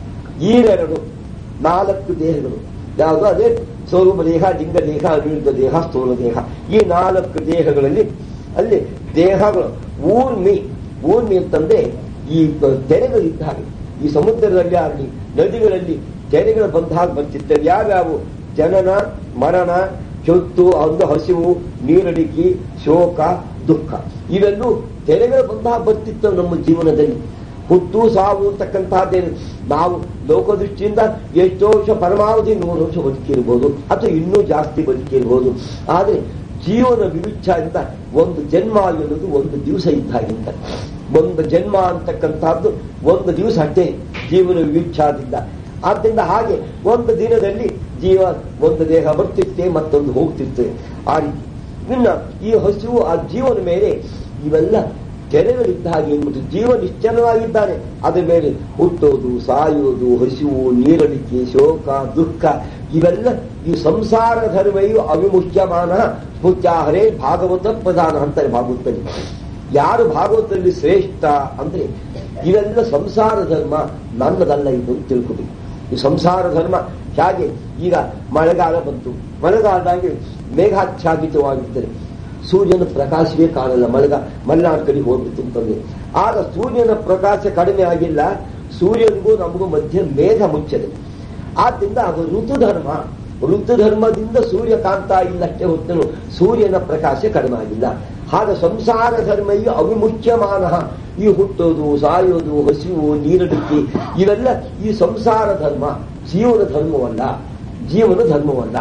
ಈರೆರಡು ನಾಲ್ಕು ದೇಹಗಳು ಯಾವುದು ಅದೇ ಸ್ವರೂಪ ದೇಹ ಲಿಂಗ ದೇಹ ಅನಿರುದ್ಧ ದೇಹ ಸ್ಥೂಲ ದೇಹ ಈ ನಾಲ್ಕು ದೇಹಗಳಲ್ಲಿ ಅಲ್ಲಿ ದೇಹಗಳು ಊರ್ಮಿ ಊರ್ಮಿ ಅಂತಂದ್ರೆ ಈ ತೆರೆಗಳಿದ್ದ ಹಾಗೆ ಈ ಸಮುದ್ರದಲ್ಲಿ ಆಗಲಿ ನದಿಗಳಲ್ಲಿ ತೆರೆಗಳು ಬಂದ ಹಾಗೆ ಬರ್ತಿರ್ತವೆ ಯಾವ್ಯಾವು ಜನನ ಮರಣ ಚೊತ್ತು ಒಂದು ಹಸಿವು ನೀರಡಿಕೆ ಶೋಕ ದುಃಖ ಇವೆಲ್ಲೂ ತೆರೆಗಳು ಬಂದ ಹಾಗೆ ಬರ್ತಿರ್ತವೆ ನಮ್ಮ ಜೀವನದಲ್ಲಿ ಹುಟ್ಟು ಸಾವು ಅಂತಕ್ಕಂತಹದ್ದೇನು ನಾವು ಲೋಕದೃಷ್ಟಿಯಿಂದ ಎಷ್ಟೋ ವರ್ಷ ಪರಮಾವಧಿ ನೂರು ವರ್ಷ ಬದುಕಿರ್ಬೋದು ಅಥವಾ ಇನ್ನೂ ಜಾಸ್ತಿ ಬದುಕಿರ್ಬೋದು ಆದರೆ ಜೀವನ ವಿವಿಚ್ಛದಿಂದ ಒಂದು ಜನ್ಮ ಎನ್ನುವುದು ಒಂದು ದಿವಸ ಇದ್ದಾಗಿಂತ ಒಂದು ಜನ್ಮ ಅಂತಕ್ಕಂಥದ್ದು ಒಂದು ದಿವಸ ಅಷ್ಟೇ ಜೀವನ ವಿವಿಚ್ಛಾದಿಂದ ಆದ್ದರಿಂದ ಹಾಗೆ ಒಂದು ದಿನದಲ್ಲಿ ಜೀವ ಒಂದು ದೇಹ ಬರ್ತಿರ್ತೇ ಮತ್ತೊಂದು ಹೋಗ್ತಿರ್ತೇವೆ ಆ ರೀತಿ ಇನ್ನ ಈ ಹಸಿವು ಆ ಜೀವನ ಮೇಲೆ ಇವೆಲ್ಲ ಕೆರೆಗಳಿದ್ದ ಹಾಗೆ ಎಂಬುದು ಜೀವ ನಿಶ್ಚಲವಾಗಿದ್ದಾನೆ ಅದರ ಮೇಲೆ ಹುಟ್ಟೋದು ಸಾಯೋದು ಹಸಿವು ನೀರಡಿಕೆ ಶೋಕ ದುಃಖ ಇವೆಲ್ಲ ಈ ಸಂಸಾರ ಧರ್ಮೆಯು ಅವಿಮುಖ್ಯಮಾನ ಸ್ಮೃತ್ಯಾಹರೇ ಭಾಗವತ ಪ್ರಧಾನ ಅಂತಾರೆ ಭಾಗವತದಲ್ಲಿ ಯಾರು ಭಾಗವತದಲ್ಲಿ ಶ್ರೇಷ್ಠ ಅಂದ್ರೆ ಇವೆಲ್ಲ ಸಂಸಾರ ಧರ್ಮ ನನ್ನದಲ್ಲ ಇದು ಅಂತ ತಿಳ್ಕೋಬೇಕು ಈ ಸಂಸಾರ ಧರ್ಮ ಹೇಗೆ ಈಗ ಮಳೆಗಾಲ ಬಂತು ಮಳೆಗಾಲದಾಗಿ ಮೇಘಾಚ್ಛಾದಿತವಾಗಿದ್ದರೆ ಸೂರ್ಯನ ಪ್ರಕಾಶವೇ ಕಾಣಲ್ಲ ಮಳೆಗ ಮಲೆನಾಡು ಕಡೆ ಹೋಗ್ಬಿಟ್ಟು ಅಂತಂದ್ರೆ ಆಗ ಸೂರ್ಯನ ಪ್ರಕಾಶ ಕಡಿಮೆ ಆಗಿಲ್ಲ ಸೂರ್ಯನಿಗೂ ನಮಗೂ ಮಧ್ಯೆ ಮೇಘ ಮುಚ್ಚದೆ ಆದ್ದರಿಂದ ಅದು ಋತು ಧರ್ಮ ಋತು ಧರ್ಮದಿಂದ ಸೂರ್ಯ ಕಾಣ್ತಾ ಇಲ್ಲಷ್ಟೇ ಹೊತ್ತನು ಸೂರ್ಯನ ಪ್ರಕಾಶ ಕಡಿಮೆ ಆಗಿಲ್ಲ ಆಗ ಸಂಸಾರ ಧರ್ಮಯು ಅವಿಮುಖ್ಯಮಾನ ಈ ಹುಟ್ಟೋದು ಸಾಯೋದು ಹಸಿವು ನೀರಡಿಕೆ ಇವೆಲ್ಲ ಈ ಸಂಸಾರ ಧರ್ಮ ಜೀವನ ಧರ್ಮವಲ್ಲ ಜೀವನ ಧರ್ಮವಲ್ಲ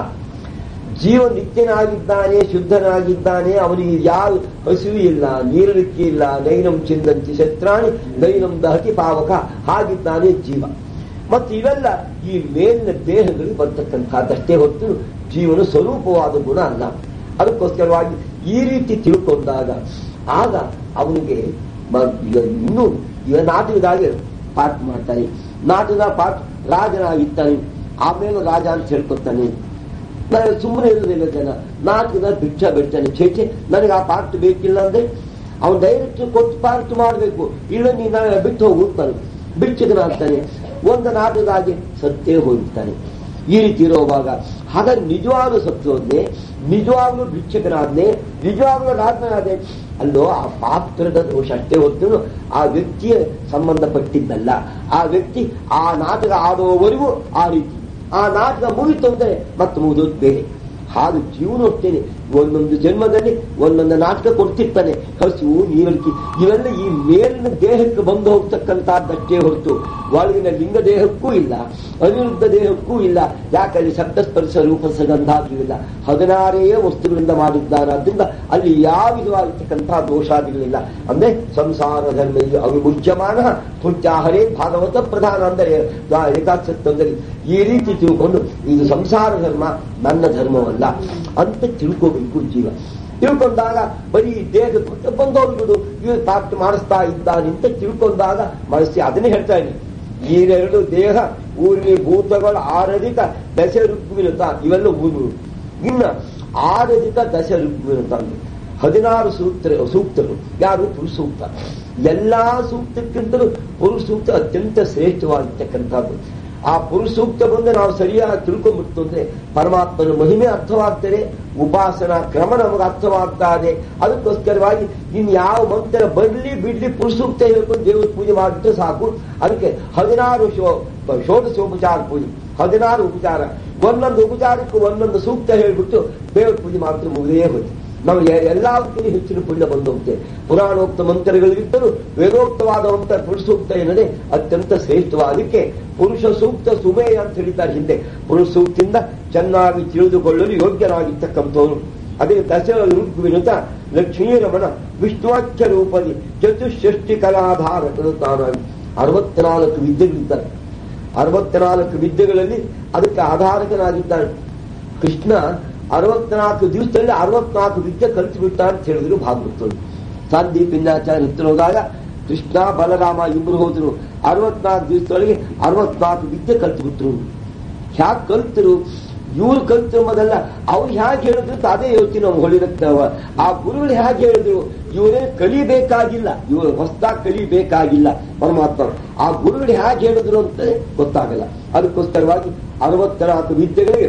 ಜೀವ ನಿತ್ಯನಾಗಿದ್ದಾನೆ ಶುದ್ಧನಾಗಿದ್ದಾನೆ ಅವನಿಗೆ ಯಾವ ಹಸಿವು ಇಲ್ಲ ನೀರಳಿಕೆ ಇಲ್ಲ ನೈನಂ ಚಿಂದಂತಿ ಶತ್ರಾಣಿ ನೈನಂ ದಹತಿ ಪಾವಕ ಹಾಗಿದ್ದಾನೆ ಜೀವ ಮತ್ತು ಇವೆಲ್ಲ ಈ ಮೇಲಿನ ದೇಹಗಳಿಗೆ ಬರ್ತಕ್ಕಂಥದ್ದಷ್ಟೇ ಹೊತ್ತು ಜೀವನ ಸ್ವರೂಪವಾದ ಗುಣ ಅಲ್ಲ ಅದಕ್ಕೋಸ್ಕರವಾಗಿ ಈ ರೀತಿ ತಿಳ್ಕೊಂಡಾಗ ಆಗ ಅವನಿಗೆ ಮ- ಈಗ ಇನ್ನೂ ಈಗ ನಾಟಕದಾಗೆ ಪಾಠ ಮಾಡ್ತಾನೆ ನಾಟಕದ ಪಾಠ ರಾಜನಾಗಿರ್ತಾನೆ ಆಮೇಲೆ ರಾಜ ಅಂತ ಹೇಳ್ಕೊತಾನೆ ನಾನು ಸುಮ್ಮನೆ ಇರೋದಿಲ್ಲ ಜನ ನಾಲ್ಕು ಭಿಕ್ಷ ಬಿಡ್ತಾನೆ ಚೇಚೆ ನನಗೆ ಆ ಪಾರ್ಟ್ ಬೇಕಿಲ್ಲ ಅಂದ್ರೆ ಅವನು ಡೈರೆಕ್ಟ್ ಕೊಟ್ಟು ಪಾರ್ಟ್ ಮಾಡಬೇಕು ಇಲ್ಲ ನೀನು ಬಿಟ್ಟು ಹೋಗು ಅಂತಾನೆ ಭಿಕ್ಷಕನಾಗ್ತಾನೆ ಒಂದು ನಾಟಕದಾಗಿ ಸತ್ತೇ ಹೋಗಿರ್ತಾನೆ ಈ ರೀತಿ ಇರುವಾಗ ಹಾಗಾಗಿ ನಿಜವಾಗ್ಲೂ ಸತ್ತೋದ್ನೆ ನಿಜವಾಗ್ಲೂ ಭಿಕ್ಷಕನಾದ್ನೆ ನಿಜವಾಗ್ಲೂ ರಾಜನಾದೆ ಅಲ್ಲೋ ಆ ಪಾತ್ರದ ದೋಷ ಅಷ್ಟೇ ಹೊತ್ತು ಆ ವ್ಯಕ್ತಿಯ ಸಂಬಂಧಪಟ್ಟಿದ್ದಲ್ಲ ಆ ವ್ಯಕ್ತಿ ಆ ನಾಟಕ ಆಡುವವರೆಗೂ ಆ ರೀತಿ ಆ ನಾಟಕ ಮುಗಿತು ಅಂದರೆ ಮತ್ತೆ ಮುಗಿದೋದು ಬೇರೆ ಹಾಗೆ ಜೀವನ ಅಷ್ಟೇನೆ ಒಂದೊಂದು ಜನ್ಮದಲ್ಲಿ ಒಂದೊಂದು ನಾಟಕ ಕೊಡ್ತಿರ್ತಾನೆ ಹಸಿವು ನೀರಳಿಕೆ ಇವೆಲ್ಲ ಈ ಮೇಲಿನ ದೇಹಕ್ಕೆ ಬಂದು ಹೋಗ್ತಕ್ಕಂಥದ್ದಷ್ಟೇ ಹೊರತು ಒಳಗಿನ ಲಿಂಗ ದೇಹಕ್ಕೂ ಇಲ್ಲ ಅನಿರುದ್ಧ ದೇಹಕ್ಕೂ ಇಲ್ಲ ಯಾಕಂದ್ರೆ ಶಬ್ದಸ್ಪರ್ಶ ರೂಪಸಗಂಧಾದಿಗಳಿಲ್ಲ ಹದಿನಾರೇ ವಸ್ತುಗಳಿಂದ ಮಾಡಿದ್ದಾರಾದ್ರಿಂದ ಅಲ್ಲಿ ಯಾವ ವಿಧವಾಗಿರ್ತಕ್ಕಂತಹ ದೋಷಾದಿಗಳಿಲ್ಲ ಅಂದ್ರೆ ಸಂಸಾರ ಧರ್ಮ ಅವಿಮುಜ್ಯಮಾನ ತುತ್ಯಾಹರೇ ಭಾಗವತ ಪ್ರಧಾನ ಅಂದರೆ ಏಕಾಕ್ಷತ್ವದಲ್ಲಿ ಈ ರೀತಿ ತಿಳ್ಕೊಂಡು ಇದು ಸಂಸಾರ ಧರ್ಮ ನನ್ನ ಧರ್ಮವಲ್ಲ ಅಂತ ತಿಳ್ಕೋಬೇಕು ಜೀವ ತಿಳ್ಕೊಂಡಾಗ ಬರೀ ದೇಹ ಬಂದೋಗ್ಬಿಡು ಇವ್ ಪಾಠ ಮಾಡಿಸ್ತಾ ಇದ್ದಾನೆ ಅಂತ ತಿಳ್ಕೊಂಡಾಗ ಮನಸ್ಸಿ ಅದನ್ನೇ ಹೇಳ್ತಾ ಇದ್ದೀನಿ ಈರೆರಡು ದೇಹ ಊರಿನ ಭೂತಗಳು ಆರಧಿಕ ದಶ ಋಗ್ವಿರುತ ಇವೆಲ್ಲ ಊರು ಇನ್ನ ಆರಧಿಕ ದಶ ಋಗ್ವಿರುತ ಅಂದ್ರೆ ಹದಿನಾರು ಸೂತ್ರ ಸೂಕ್ತರು ಯಾರು ಪುರುಷ ಸೂಕ್ತ ಎಲ್ಲಾ ಸೂಕ್ತಕ್ಕಿಂತಲೂ ಪುರುಷ ಸೂಕ್ತ ಅತ್ಯಂತ ಶ್ರೇಷ್ಠವಾಗಿರ್ತಕ್ಕಂಥದ್ದು ಆ ಪುರುಷ ಸೂಕ್ತ ಬಂದು ನಾವು ಸರಿಯಾಗಿ ತಿಳ್ಕೊಂಡ್ಬಿಡ್ತು ಅಂದ್ರೆ ಪರಮಾತ್ಮನ ಮಹಿಮೆ ಅರ್ಥವಾಗ್ತದೆ ಉಪಾಸನಾ ಕ್ರಮ ನಮಗೆ ಅರ್ಥವಾಗ್ತಾ ಇದೆ ಅದಕ್ಕೋಸ್ಕರವಾಗಿ ಇನ್ ಯಾವ ಮಂತ್ರ ಬರ್ಲಿ ಬಿಡ್ಲಿ ಪುರುಷ ಸೂಕ್ತ ಹೇಳ್ಕೊಂಡು ದೇವರ ಪೂಜೆ ಮಾಡಿದ್ರೆ ಸಾಕು ಅದಕ್ಕೆ ಹದಿನಾರು ಶೋ ಷೋಡಶೋಪಚಾರ ಪೂಜೆ ಹದಿನಾರು ಉಪಚಾರ ಒಂದೊಂದು ಉಪಚಾರಕ್ಕೂ ಒಂದೊಂದು ಸೂಕ್ತ ಹೇಳ್ಬಿಟ್ಟು ದೇವರ ಪೂಜೆ ಮಾಡಿದ್ರೆ ಮುಗಿದೇ ಹೋಯ್ತು ನಾವು ಎಲ್ಲದಕ್ಕಿಂತ ಹೆಚ್ಚಿನ ಪುಣ್ಯ ಬಂದು ಹೋಗ್ತೇವೆ ಪುರಾಣೋಕ್ತ ಮಂತ್ರಗಳಿಗಿದ್ದರೂ ವೇದೋಕ್ತವಾದ ಮಂತ್ರ ಪುರುಷ ಸೂಕ್ತ ಏನದೆ ಅತ್ಯಂತ ಶ್ರೇಷ್ಠವಾದಕ್ಕೆ ಪುರುಷ ಸೂಕ್ತ ಸುಮೇಯ ಅಂತ ಹೇಳಿದ್ದಾರೆ ಹಿಂದೆ ಪುರುಷ ಸೂಕ್ತದಿಂದ ಚೆನ್ನಾಗಿ ತಿಳಿದುಕೊಳ್ಳಲು ಯೋಗ್ಯನಾಗಿರ್ತಕ್ಕಂಥವನು ಅದೇ ದಶ ವಿನುತ ಲಕ್ಷ್ಮೀರಮಣ ವಿಷ್ಣುವಾಖ್ಯ ರೂಪದಿ ಚತುಷ್ಷಷ್ಟಿ ಕಲಾಧಾರಕರು ತಾನಾಗಿ ಅರವತ್ನಾಲ್ಕು ವಿದ್ಯೆಗಳಿದ್ದಾರೆ ಅರವತ್ನಾಲ್ಕು ವಿದ್ಯೆಗಳಲ್ಲಿ ಅದಕ್ಕೆ ಆಧಾರಕನಾಗಿದ್ದಾನೆ ಕೃಷ್ಣ ಅರವತ್ನಾಲ್ಕು ದಿವಸದಲ್ಲಿ ಅರವತ್ನಾಲ್ಕು ವಿದ್ಯೆ ಕಲಿತು ಬಿಟ್ಟ ಅಂತ ಹೇಳಿದ್ರು ಭಾಗವತರು ಸಾಂದಿ ಪಿಂಡಾಚಾರ್ಯ ಹತ್ತಿರ ಹೋದಾಗ ಕೃಷ್ಣ ಬಲರಾಮ ಇಬ್ಬರು ಹೋದ್ರು ಅರವತ್ನಾಲ್ಕು ದಿವಸದೊಳಗೆ ಅರವತ್ನಾಲ್ಕು ವಿದ್ಯೆ ಕಲಿತು ಬಿಟ್ರು ಹ್ಯಾಕ್ ಕಲ್ತರು ಇವ್ರು ಕಲ್ತಿರೋ ಮೊದಲ ಅವ್ರು ಹೇಗೆ ಹೇಳಿದ್ರು ಅಂತ ಅದೇ ಯೋಚನೆ ನಾವು ಹೊಳಿರುತ್ತವ ಆ ಗುರುಗಳು ಹೇಗೆ ಹೇಳಿದ್ರು ಇವರೇ ಕಲಿಬೇಕಾಗಿಲ್ಲ ಇವರು ಹೊಸದಾಗಿ ಕಲಿಬೇಕಾಗಿಲ್ಲ ಪರಮಾತ್ಮ ಆ ಗುರುಗಳು ಹೇಗೆ ಹೇಳಿದ್ರು ಅಂತ ಗೊತ್ತಾಗಲ್ಲ ಅದಕ್ಕೋಸ್ಕರವಾಗಿ ಅರವತ್ನಾಲ್ಕು ವಿದ್ಯೆಗಳಿಗೆ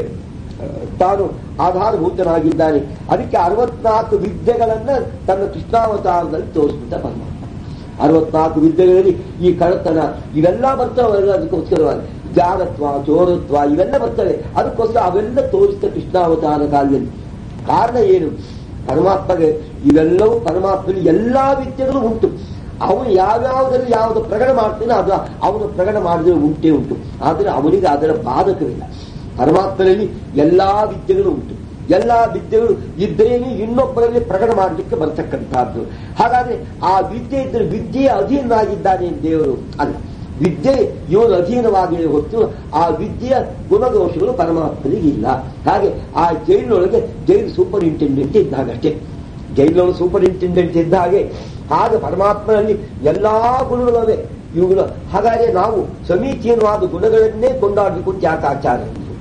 ತಾನು ಆಧಾರಭೂತನಾಗಿದ್ದಾನೆ ಅದಕ್ಕೆ ಅರವತ್ನಾಲ್ಕು ವಿದ್ಯೆಗಳನ್ನ ತನ್ನ ಕೃಷ್ಣಾವತಾರದಲ್ಲಿ ತೋರಿಸ್ಬಿಟ್ಟ ಪರಮಾತ್ಮ ಅರವತ್ನಾಲ್ಕು ವಿದ್ಯೆಗಳಲ್ಲಿ ಈ ಕಳತನ ಇವೆಲ್ಲ ಬರ್ತವೆ ಅದಕ್ಕೋಸ್ಕರವಾಗಿ ಜಾರತ್ವ ಚೋರತ್ವ ಇವೆಲ್ಲ ಬರ್ತವೆ ಅದಕ್ಕೋಸ್ಕರ ಅವೆಲ್ಲ ತೋರಿಸಿದ ಕೃಷ್ಣಾವತಾರ ಕಾಲದಲ್ಲಿ ಕಾರಣ ಏನು ಪರಮಾತ್ಮಗೆ ಇವೆಲ್ಲವೂ ಪರಮಾತ್ಮನ ಎಲ್ಲಾ ವಿದ್ಯೆಗಳು ಉಂಟು ಅವನು ಯಾವ್ಯಾವುದರಲ್ಲಿ ಯಾವುದು ಪ್ರಕಟ ಮಾಡ್ತಾನೆ ಅದು ಅವನು ಪ್ರಕಟ ಮಾಡಿದ್ರೆ ಉಂಟೇ ಉಂಟು ಆದರೆ ಅವನಿಗೆ ಅದರ ಬಾಧಕವಿಲ್ಲ ಪರಮಾತ್ಮನಲ್ಲಿ ಎಲ್ಲಾ ವಿದ್ಯೆಗಳು ಉಂಟು ಎಲ್ಲಾ ವಿದ್ಯೆಗಳು ಇದ್ದರೇನೆ ಇನ್ನೊಬ್ಬರಲ್ಲಿ ಪ್ರಕಟ ಮಾಡಲಿಕ್ಕೆ ಬರ್ತಕ್ಕಂಥದ್ದು ಹಾಗಾದ್ರೆ ಆ ವಿದ್ಯೆ ಇದ್ರೆ ವಿದ್ಯೆಯ ಅಧೀನನಾಗಿದ್ದಾನೆ ದೇವರು ಅಲ್ಲ ವಿದ್ಯೆ ಇವನು ಅಧೀನವಾಗಿದೆ ಹೊತ್ತು ಆ ವಿದ್ಯೆಯ ಗುಣದೋಷಗಳು ಪರಮಾತ್ಮನಿಗೆ ಇಲ್ಲ ಹಾಗೆ ಆ ಜೈಲಿನೊಳಗೆ ಜೈಲು ಸೂಪರಿಂಟೆಂಡೆಂಟ್ ಇದ್ದಾಗಷ್ಟೇ ಜೈಲೊಳಗೆ ಸೂಪರಿಂಟೆಂಡೆಂಟ್ ಇದ್ದ ಹಾಗೆ ಹಾಗೆ ಪರಮಾತ್ಮನಲ್ಲಿ ಎಲ್ಲಾ ಗುಣಗಳವೆ ಇವುಗಳು ಹಾಗಾದ್ರೆ ನಾವು ಸಮೀಚೀನವಾದ ಗುಣಗಳನ್ನೇ ಕೊಂಡಾಡಬೇಕು ಅಂತ ಯಾಕೆ ಆಚಾರ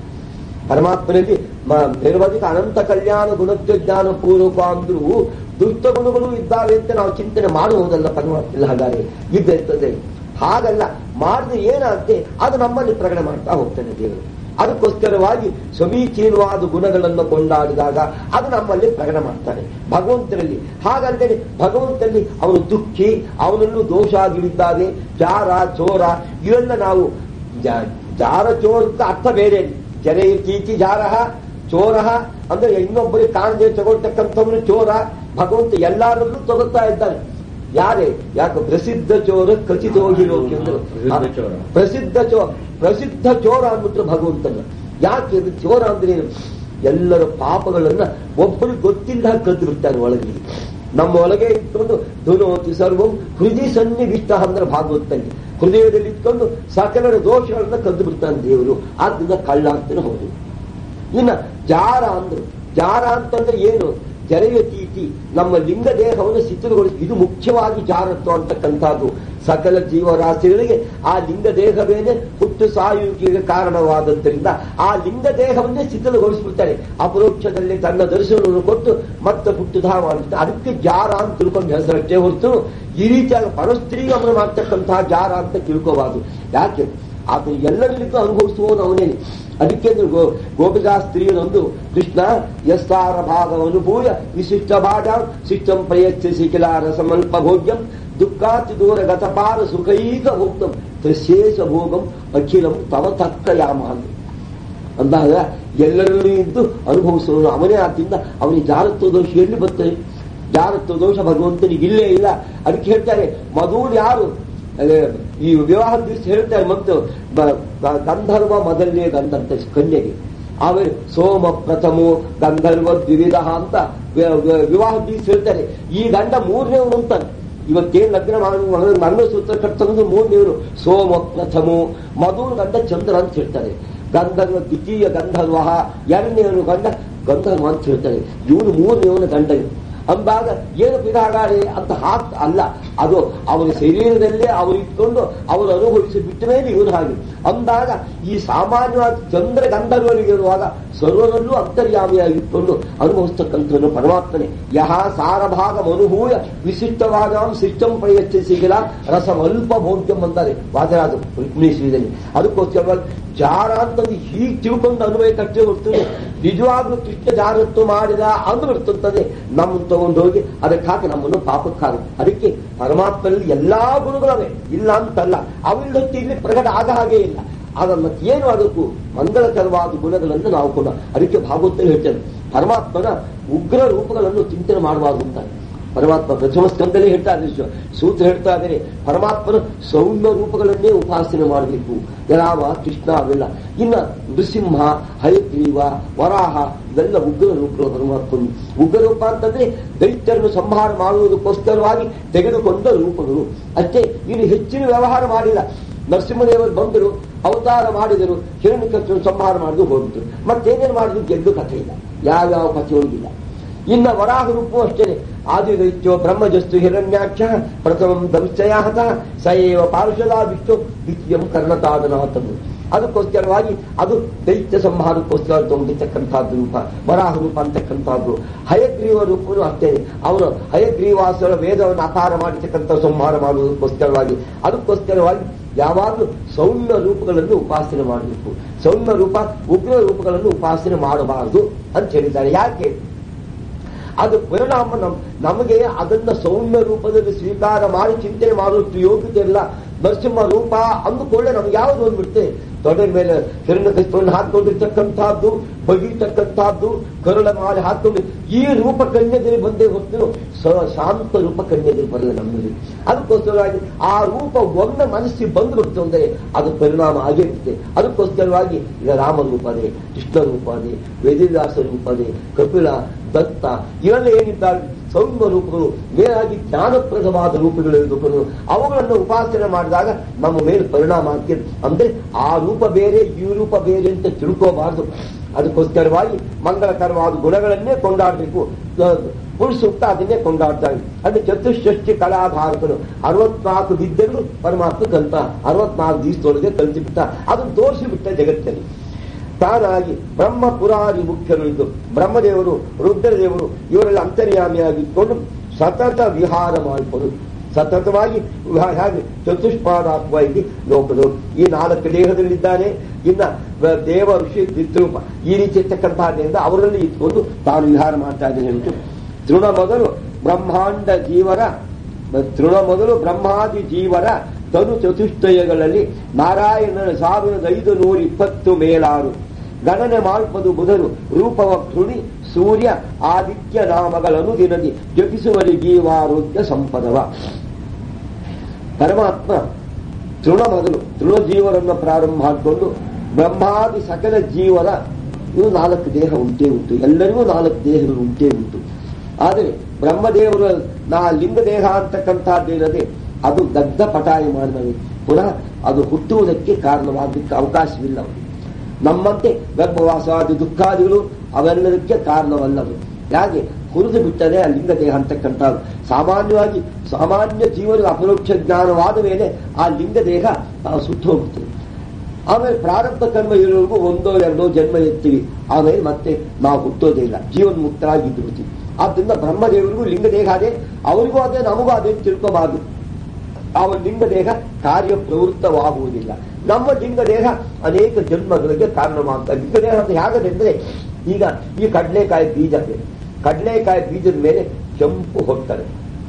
ಪರಮಾತ್ಮನಲ್ಲಿ ನಿರವಧಿಕ ಅನಂತ ಕಲ್ಯಾಣ ಗುಣತ್ವ ಜ್ಞಾನ ಪೂರ್ವಕ ಅಂದ್ರೂ ದುಷ್ಟ ಗುಣಗಳು ಇದ್ದಾವೆ ಅಂತ ನಾವು ಚಿಂತನೆ ಮಾಡುವುದಲ್ಲ ಪರಮಾತ್ಮ ಹಾಗಾದ್ರೆ ಇದ್ದಿರ್ತದೆ ಹಾಗಲ್ಲ ಮಾಡಿದ್ರೆ ಏನಾಗುತ್ತೆ ಅದು ನಮ್ಮಲ್ಲಿ ಪ್ರಕಟ ಮಾಡ್ತಾ ಹೋಗ್ತಾನೆ ದೇವರು ಅದಕ್ಕೋಸ್ಕರವಾಗಿ ಸಮೀಚೀನವಾದ ಗುಣಗಳನ್ನು ಕೊಂಡಾಡಿದಾಗ ಅದು ನಮ್ಮಲ್ಲಿ ಪ್ರಕಟ ಮಾಡ್ತಾನೆ ಭಗವಂತನಲ್ಲಿ ಹಾಗಲ್ಲದೆ ಭಗವಂತನಲ್ಲಿ ಅವನು ದುಃಖಿ ಅವನಲ್ಲೂ ದೋಷಾಗಿಳಿದ್ದಾವೆ ಜಾರ ಚೋರ ಇವೆಲ್ಲ ನಾವು ಜಾರ ಚೋರಕ್ಕ ಅರ್ಥ ಬೇರೆ ಜನ ಕೀಚಿ ಜಾರಹ ಚೋರ ಅಂದ್ರೆ ಇನ್ನೊಬ್ಬರಿಗೆ ಕಾಣದೆ ತಗೊಳ್ತಕ್ಕಂಥವನು ಚೋರ ಭಗವಂತ ಎಲ್ಲರಲ್ಲೂ ತಗೊಳ್ತಾ ಇದ್ದಾನೆ ಯಾರೇ ಯಾಕೆ ಪ್ರಸಿದ್ಧ ಚೋರ ಖಚಿತೋಗಿ ಲೋಕಿ ಅಂದ್ರು ಪ್ರಸಿದ್ಧ ಚೋರ. ಪ್ರಸಿದ್ಧ ಚೋರ ಪ್ರಸಿದ್ಧ ಚೋರ ಅಂದ್ಬಿಟ್ರೆ ಭಗವಂತನ ಯಾಕೆ ಇದು ಚೋರ ಅಂದ್ರೆ ಏನು? ಎಲ್ಲರ ಪಾಪಗಳನ್ನ ಒಬ್ಬರು ಗೊತ್ತಿಲ್ಲ ಕದ್ದು ಬಿಡ್ತಾರೆ ಒಳಗೆ ನಮ್ಮ ಒಳಗೆ ಇಟ್ಕೊಂಡು ಧುನೋತಿ ಸರ್ವಂ ಹೃದಯ ಸನ್ನಿವಿಷ್ಟ ಅಂದ್ರೆ ಭಾಗವತಲ್ಲಿ ಹೃದಯದಲ್ಲಿ ಇಟ್ಕೊಂಡು ಸಕಲರ ದೋಷಗಳನ್ನ ಕದ್ದು ಬಿಡ್ತಾನೆ ದೇವರು ಆದ್ರಿಂದ ಕಳ್ಳ ಅಂತಾನೆ ಹೌದು ಇನ್ನ ಜಾರ ಅಂದ್ರು ಜಾರ ಅಂತಂದ್ರೆ ಏನು ಜರೆಯತೀತಿ ನಮ್ಮ ಲಿಂಗ ದೇಹವನ್ನು ಶಿಥಿಲಗೊಳಿಸಿ ಇದು ಮುಖ್ಯವಾಗಿ ಜಾರತ್ವ ಅಂತಕ್ಕಂಥದ್ದು ಸಕಲ ಜೀವರಾಶಿಗಳಿಗೆ ಆ ಲಿಂಗ ದೇಹವೇನೆ ಹುಟ್ಟು ಸಾಯುವಿಕೆಗೆ ಕಾರಣವಾದದ್ದರಿಂದ ಆ ಲಿಂಗ ದೇಹವನ್ನೇ ಶಿಥಿಲಗೊಳಿಸ್ಬಿಡ್ತಾರೆ ಅಪರೋಕ್ಷದಲ್ಲಿ ತನ್ನ ದರ್ಶನವನ್ನು ಕೊಟ್ಟು ಮತ್ತೆ ಹುಟ್ಟುದಾ ಮಾಡುತ್ತೆ ಅದಕ್ಕೆ ಜಾರ ಅಂತ ತಿಳ್ಕೊಂಡು ಹೆಸರಷ್ಟೇ ಹೊರತು ಈ ರೀತಿಯಾಗಿ ಪರಸ್ತ್ರೀ ಗಮನ ಮಾಡ್ತಕ್ಕಂತಹ ಜಾರ ಅಂತ ತಿಳ್ಕೋಬಾರ್ದು ಯಾಕೆ ಅದು ಎಲ್ಲರಿಗೂ ಅನುಭವಿಸುವವನು ಅವನೇನೆ ಅದಕ್ಕೆ ಗೋ ಗೋಪಿಕಾ ಸ್ತ್ರೀಯರೊಂದು ಕೃಷ್ಣ ಯಸ್ತಾರ ಭಾಗವನ್ನು ಭೂಯ ವಿಶಿಷ್ಟ ಭಾಗ ಶಿಷ್ಟಂ ಪ್ರಯಚ್ಛಿಸಿ ಕಿಲ ರಸಮಲ್ಪ ಭೋಗ್ಯಂ ದುಃಖಾತಿ ದೂರ ಗತಪಾರ ಸುಖೈಕ ಭೋಕ್ತಂ ತ್ರಿಶೇಷ ಭೋಗಂ ಅಖಿಲಂ ತವ ತಕ್ಕ ಯಾಮ ಅಂದ್ರು. ಅಂದಾಗ ಎಲ್ಲರಲ್ಲೂ ಇದ್ದು ಅನುಭವಿಸುವನು ಅವನೇ ಆದ್ದರಿಂದ ಅವನಿಗೆ ಜಾರತ್ವ ದೋಷ ಎಲ್ಲಿ ಬರ್ತದೆ ಜಾರತ್ವ ದೋಷ ಭಗವಂತನಿಗೆ ಇಲ್ಲೇ ಇಲ್ಲ ಅದಕ್ಕೆ ಹೇಳ್ತಾರೆ ಮಧುರು ಯಾರು ಅದೇ ಈ ವಿವಾಹದ ದಿವಸ ಹೇಳ್ತಾರೆ ಮತ್ತು ಬ- ಬ- ಗಂಧರ್ವ ಮೊದಲನೇ ಗಂಧಂತ ಕನ್ಯೆಗೆ ಆಮೇಲೆ ಸೋಮ ಪ್ರಥಮೋ ಗಂಧರ್ವ ದ್ವಿವಿಧ ಅಂತ ವಿ- ವಿ- ವಿವಾಹ ದಿವಸ ಹೇಳ್ತಾರೆ ಈ ಗಂಡ ಮೂರನೇವನು ಅಂತಾನೆ ಇವತ್ತೇನು ಲಗ್ನ ಮಾಡಿ ಮಂಗಲಸೂತ್ರ ಕಟ್ಟಂದು ಮೂರನೇವರು ಸೋಮ ಪ್ರಥಮೋ ಮಧುರ ಗಂಡ ಚಂದ್ರ ಅಂತ ಹೇಳ್ತಾರೆ ಗಂಧರ್ವ ದ್ವಿತೀಯ ಗಂಧರ್ವ ಎರಡನೇವನು ಗಂಡ ಗಂಧರ್ವ ಅಂತ ಹೇಳ್ತಾರೆ ಇವನು ಮೂರನೇವನ ಗಂಡ ಅಂದಾಗ ಏನು ಬಿಡಾಗಾಡೆ ಅಂತ ಹಾಕ್ ಅಲ್ಲ ಅದು ಅವನ ಶರೀರದಲ್ಲೇ ಅವರು ಇಟ್ಕೊಂಡು ಅವರು ಅನುಭವಿಸಿ ಬಿಟ್ಟ ಮೇಲೆ ಇವನು ಹಾಗೆ ಅಂದಾಗ ಈ ಸಾಮಾನ್ಯವಾದ ಚಂದ್ರ ಗಂಧರ್ವರಿಗಿರುವಾಗ ಸರ್ವರಲ್ಲೂ ಅಂತರ್ಯಾಮಿಯಾಗಿಟ್ಕೊಂಡು ಅನುಭವಿಸ್ತಕ್ಕಂಥವನು ಪರಮಾತ್ಮನೆ ಯಹ ಸಾರಭಾಗ ಮನುಭೂಯ ವಿಶಿಷ್ಟವಾದ ಸಿಸ್ಟಮ್ ಪ್ರಯತ್ನಿಸಿಗಿಲ್ಲ ರಸಮಲ್ಪ ಭೋಗ್ಯಂ ಅಂತಾರೆ ವಾದರಾಜ ರುಕ್ಮಿಣೀಶ್ವರದಲ್ಲಿ ಅದಕ್ಕೋಸ್ಕರವಾಗಿ ಜಾರ ಅಂತಂದು ಹೀಗೆ ತಿಳ್ಕೊಂಡು ಅನ್ವಯ ಕಟ್ಟೆ ಹೊರತು ನಿಜವಾಗ್ಲೂ ಕೃಷ್ಣ ಜಾರತ್ವ ಮಾಡಿದ ಅಂದ್ಬಿಡ್ತಂತದೆ ನಮ್ಮನ್ನು ತಗೊಂಡು ಹೋಗಿ ಅದಕ್ಕೆ ಹಾಕಿ ನಮ್ಮನ್ನು ಪಾಪಕ್ಕಾಗ ಅದಕ್ಕೆ ಪರಮಾತ್ಮನಲ್ಲಿ ಎಲ್ಲಾ ಗುಣಗಳವೆ ಇಲ್ಲ ಅಂತಲ್ಲ ಅವಿಲ್ಲಕ್ಕೆ ಇಲ್ಲಿ ಪ್ರಕಟ ಆಗ ಹಾಗೆ ಇಲ್ಲ ಆಗ ಮತ್ತೆ ಏನು ಅದಕ್ಕೂ ಮಂಗಳಕರವಾದ ಗುಣಗಳನ್ನು ನಾವು ಕೂಡ ಅದಕ್ಕೆ ಭಾಗವತಲ್ಲಿ ಹೇಳ್ತೇವೆ ಪರಮಾತ್ಮನ ಉಗ್ರ ರೂಪಗಳನ್ನು ಚಿಂತನೆ ಮಾಡಬಾರ್ದು ಅಂತಾರೆ ಪರಮಾತ್ಮ ಪ್ರಥಮ ಸ್ಕಂದಲೇ ಹೇಳ್ತಾ ಇದ್ದಾರೆ ಸೂತ್ರ ಹೇಳ್ತಾ ಇದ್ದಾರೆ ಪರಮಾತ್ಮನ ಸೌಮ್ಯ ರೂಪಗಳನ್ನೇ ಉಪಾಸನೆ ಮಾಡಬೇಕು ರಾಮ ಕೃಷ್ಣ ಅವೆಲ್ಲ ಇನ್ನ ನೃಸಿಂಹ ಹಯಗ್ರೀವ ವರಾಹ ಇವೆಲ್ಲ ಉಗ್ರ ರೂಪಗಳು ಪರಮಾತ್ಮನು ಉಗ್ರ ರೂಪ ಅಂತಂದ್ರೆ ದೈತ್ಯರನ್ನು ಸಂಹಾರ ಮಾಡುವುದಕ್ಕೋಸ್ಕರವಾಗಿ ತೆಗೆದುಕೊಂಡ ರೂಪಗಳು ಅಷ್ಟೇ ಇನ್ನು ಹೆಚ್ಚಿನ ವ್ಯವಹಾರ ಮಾಡಿಲ್ಲ ನರಸಿಂಹದೇವರು ಬಂದರು ಅವತಾರ ಮಾಡಿದರು ಹಿರಣ್ಯ ಸಂಹಾರ ಮಾಡಿದ್ರು ಹೋಗಿದ್ರು ಮತ್ತೇನೇನು ಮಾಡಿದ್ರು ಗೆದ್ದು ಕಥೆ ಇಲ್ಲ ಯಾವ್ಯಾವ ಕಥೆ ಹೋಗಿಲ್ಲ ಇನ್ನ ವರಾಹ ರೂಪವೂ ಅಷ್ಟೇ ಆದಿದೈತ್ಯೋ ಬ್ರಹ್ಮಜಸ್ತು ಹಿರಣ್ಯಾಕ್ಷ ಪ್ರಥಮಂ ದಂಶ್ಚಯಾಹತ ಸ ಏವ ಪಾರ್ಶ್ವದ ವಿಷ್ಣು ದ್ವಿತೀಯಂ ಕರ್ಣತಾದನಾಥನು ಅದಕ್ಕೋಸ್ಕರವಾಗಿ ಅದು ದೈತ್ಯ ಸಂಹಾರಕ್ಕೋಸ್ಕರ ತಗೊಂಡಿರ್ತಕ್ಕಂಥದ್ದು ರೂಪ ವರಾಹ ರೂಪ ಅಂತಕ್ಕಂಥದ್ದು ಹಯಗ್ರೀವ ರೂಪನು ಅಷ್ಟೇ ಅವನು ಹಯಗ್ರೀವಾಸುರ ವೇದವನ್ನು ಅಪಾರ ಮಾಡಿರ್ತಕ್ಕಂಥ ಸಂಹಾರ ಮಾಡುವುದಕ್ಕೋಸ್ಕರವಾಗಿ ಅದಕ್ಕೋಸ್ಕರವಾಗಿ ಯಾವಾಗಲೂ ಸೌಮ್ಯ ರೂಪಗಳನ್ನು ಉಪಾಸನೆ ಮಾಡಬೇಕು ಸೌಮ್ಯ ರೂಪ ಉಗ್ರ ರೂಪಗಳನ್ನು ಉಪಾಸನೆ ಮಾಡಬಾರದು ಅಂತ ಹೇಳಿದ್ದಾರೆ ಯಾಕೆ ಅದು ಪರಿಣಾಮ ನಮ್ ನಮಗೆ ಅದನ್ನ ಸೌಮ್ಯ ರೂಪದಲ್ಲಿ ಸ್ವೀಕಾರ ಮಾಡಿ ಚಿಂತನೆ ಮಾಡುವಷ್ಟು ಯೋಗ್ಯತೆ ಇಲ್ಲ ನರಸಿಂಹ ರೂಪ ಅಂದುಕೊಳ್ಳೆ ನಮ್ಗೆ ಯಾವ್ದು ಬಂದ್ಬಿಡುತ್ತೆ ತೊಡೆ ಮೇಲೆ ಹಿರಣ್ಯ ಕಷ್ಟವನ್ನು ಹಾಕೊಂಡಿರ್ತಕ್ಕಂಥದ್ದು ಬಗೀತಕ್ಕಂಥದ್ದು ಕರುಳ ಮಾಡಿ ಹಾಕೊಂಡು ಈ ರೂಪ ಕನ್ಯದಲ್ಲಿ ಬಂದೇ ಹೊತ್ತು ಸ- ಶಾಂತ ರೂಪ ಕನ್ಯದಲ್ಲಿ ಬರಲ್ಲ ನಮ್ಮಲ್ಲಿ ಅದಕ್ಕೋಸ್ಕರವಾಗಿ ಆ ರೂಪ ಒಮ್ಮೆ ಮನಸ್ಸಿಗೆ ಬಂದ್ಬಿಡ್ತು ಅಂದರೆ ಅದು ಪರಿಣಾಮ ಆಗಿರುತ್ತೆ ಅದಕ್ಕೋಸ್ಕರವಾಗಿ ಈಗ ರಾಮ ರೂಪ ಅದೇ ಕೃಷ್ಣ ರೂಪ ಅದೇ ವೇದಿವ್ಯಾಸ ರೂಪ ಅದೇ ಕಪಿಲ ದತ್ತ ಇವೆಲ್ಲ ಏನಿದ್ದಾರೆ ಸೌಮ್ಯ ರೂಪಗಳು ಮೇಲಾಗಿ ಜ್ಞಾನಪ್ರದವಾದ ರೂಪಗಳು ಇರಬೇಕು ಅವುಗಳನ್ನು ಉಪಾಸನೆ ಮಾಡಿದಾಗ ನಮ್ಮ ಮೇಲೆ ಪರಿಣಾಮ ಆಗ್ತದೆ ಅಂದ್ರೆ ಆ ರೂಪ ಬೇರೆ ಈ ರೂಪ ಬೇರೆ ಅಂತ ತಿಳ್ಕೋಬಾರ್ದು ಅದಕ್ಕೋಸ್ಕರವಾಗಿ ಮಂಗಳಕರವಾದ ಗುಣಗಳನ್ನೇ ಕೊಂಡಾಡಬೇಕು ಪುರುಷೂಕ್ತ ಅದನ್ನೇ ಕೊಂಡಾಡ್ತಾರೆ ಅದು ಚತುಷ್ಷಷ್ಟಿ ಕಲಾಧಾರಕರು ಅರವತ್ನಾಲ್ಕು ವಿದ್ಯೆಗಳು ಪರಮಾತ್ಮ ಕಲ್ತ ಅರವತ್ನಾಲ್ಕು ದಿವಸದೊಳಗೆ ಕಲ್ತಿಬಿಟ್ಟ ಅದನ್ನು ತೋರಿಸಿಬಿಟ್ಟ ಜಗತ್ತಲ್ಲಿ ತಾನಾಗಿ ಬ್ರಹ್ಮ ಪುರಾರಿ ಮುಖ್ಯರು ಇದ್ದು ಬ್ರಹ್ಮದೇವರು ರುದ್ರದೇವರು ಇವರೆಲ್ಲ ಅಂತರ್ಯಾಮಿಯಾಗಿದ್ಕೊಂಡು ಸತತ ವಿಹಾರ ಮಾಡಿಕೊಂಡು ಸತತವಾಗಿ ವಿಹಾರ ಹಾಗೆ ಚತುಷ್ಪಾದಾತ್ಮವಾಗಿ ಲೋಕದವರು ಈ ನಾಲ್ಕು ದೇಹದಲ್ಲಿದ್ದಾನೆ ಇನ್ನ ವ- ದೇವ ಋಷಿ ವಿದ್ರೂಪ ಈ ರೀತಿ ಇರ್ತಕ್ಕಂಥದ್ರಿಂದ ಅವರಲ್ಲಿ ಇಟ್ಕೊಂಡು ತಾನು ವಿಹಾರ ಮಾಡ್ತಾ ಇದ್ದೇನೆ ಹೇಳ್ತು ತೃಣ ಮೊದಲು ಬ್ರಹ್ಮಾಂಡ ಜೀವರ ತೃಣ ಮೊದಲು ಬ್ರಹ್ಮಾದಿ ಜೀವರ ತನು ಚತುಷ್ಟಯಗಳಲ್ಲಿ ನಾರಾಯಣನ ಸಾವಿರದ ಐದು ನೂರ ಇಪ್ಪತ್ತು ಮೇಲಾರು ಗಣನೆ ಮಾಡ್ಪದು ಬುಧರು ರೂಪವ ಕೃಣಿ ಸೂರ್ಯ ಆದಿತ್ಯ ನಾಮಗಳನ್ನು ದಿನದಿ ಜಪಿಸುವರಿ ಜೀವಾರೋಗ್ಯ ಸಂಪದವ ಪರಮಾತ್ಮ ತೃಣ ಮೊದಲು ತೃಣ ಜೀವರನ್ನು ಪ್ರಾರಂಭ ಮಾಡಿಕೊಂಡು ಬ್ರಹ್ಮಾದಿ ಸಕಲ ಜೀವರ ಇವು ನಾಲ್ಕು ದೇಹ ಉಂಟೇ ಉಂಟು ಎಲ್ಲರಿಗೂ ನಾಲ್ಕು ದೇಹಗಳು ಉಂಟೇ ಉಂಟು ಆದರೆ ಬ್ರಹ್ಮದೇವರು ನಾ ಲಿಂಗ ದೇಹ ಅಂತಕ್ಕಂಥದ್ದೇನದೆ ಅದು ದಗ್ಧ ಪಟಾಯಮಾನವೇ ಪುನಃ ಅದು ಹುಟ್ಟುವುದಕ್ಕೆ ಕಾರಣವಾಗಲಿಕ್ಕೆ ಅವಕಾಶವಿಲ್ಲ ಅವರಿಗೆ ನಮ್ಮಂತೆ ಗರ್ಭವಾಸಾದಿ ದುಃಖಾದಿಗಳು ಅವೆಲ್ಲದಕ್ಕೆ ಕಾರಣವಲ್ಲವು ಯಾಕೆ ಹುರಿದು ಬಿಟ್ಟರೆ ಆ ಲಿಂಗ ದೇಹ ಅಂತಕ್ಕಂಥದ್ದು ಸಾಮಾನ್ಯವಾಗಿ ಸಾಮಾನ್ಯ ಜೀವನ ಅಪರೋಕ್ಷ ಜ್ಞಾನವಾದ ಮೇಲೆ ಆ ಲಿಂಗ ದೇಹ ಆ, ಸುಟ್ಟು ಹೋಗುತ್ತದೆ ಆಮೇಲೆ ಪ್ರಾರಬ್ಧ ಕರ್ಮ ಇರೋವರೆಗೂ ಒಂದೋ ಎರಡೋ ಜನ್ಮ ಎತ್ತೀವಿ ಆಮೇಲೆ ಮತ್ತೆ ನಾವು ಹುಟ್ಟೋದೇ ಇಲ್ಲ ಜೀವನ್ ಮುಕ್ತರಾಗಿದ್ದು ಬಿಡ್ತೀವಿ ಆದ್ದರಿಂದ ಬ್ರಹ್ಮದೇವರಿಗೂ ಲಿಂಗ ದೇಹ ಅದೇ ಅವರಿಗೂ ಅದೇ ನಮಗೂ ಅದೇ ಅಂತ ತಿಳ್ಕೋಬಾರ್ದು ಅವರ ಲಿಂಗ ದೇಹ ಕಾರ್ಯ ಪ್ರವೃತ್ತವಾಗುವುದಿಲ್ಲ ನಮ್ಮ ಲಿಂಗ ದೇಹ ಅನೇಕ ಜನ್ಮಗಳಿಗೆ ಕಾರಣವಾಗ್ತದೆ ಲಿಂಗ ದೇಹ ಅಂತ ಹೇಗದೆ ಅಂದ್ರೆ ಈಗ ಈ ಕಡಲೆಕಾಯಿ ಬೀಜ ಬೇರೆ ಕಡಲೆಕಾಯಿ ಬೀಜದ ಮೇಲೆ ಕೆಂಪು ಹೋಗ್ತಾರೆ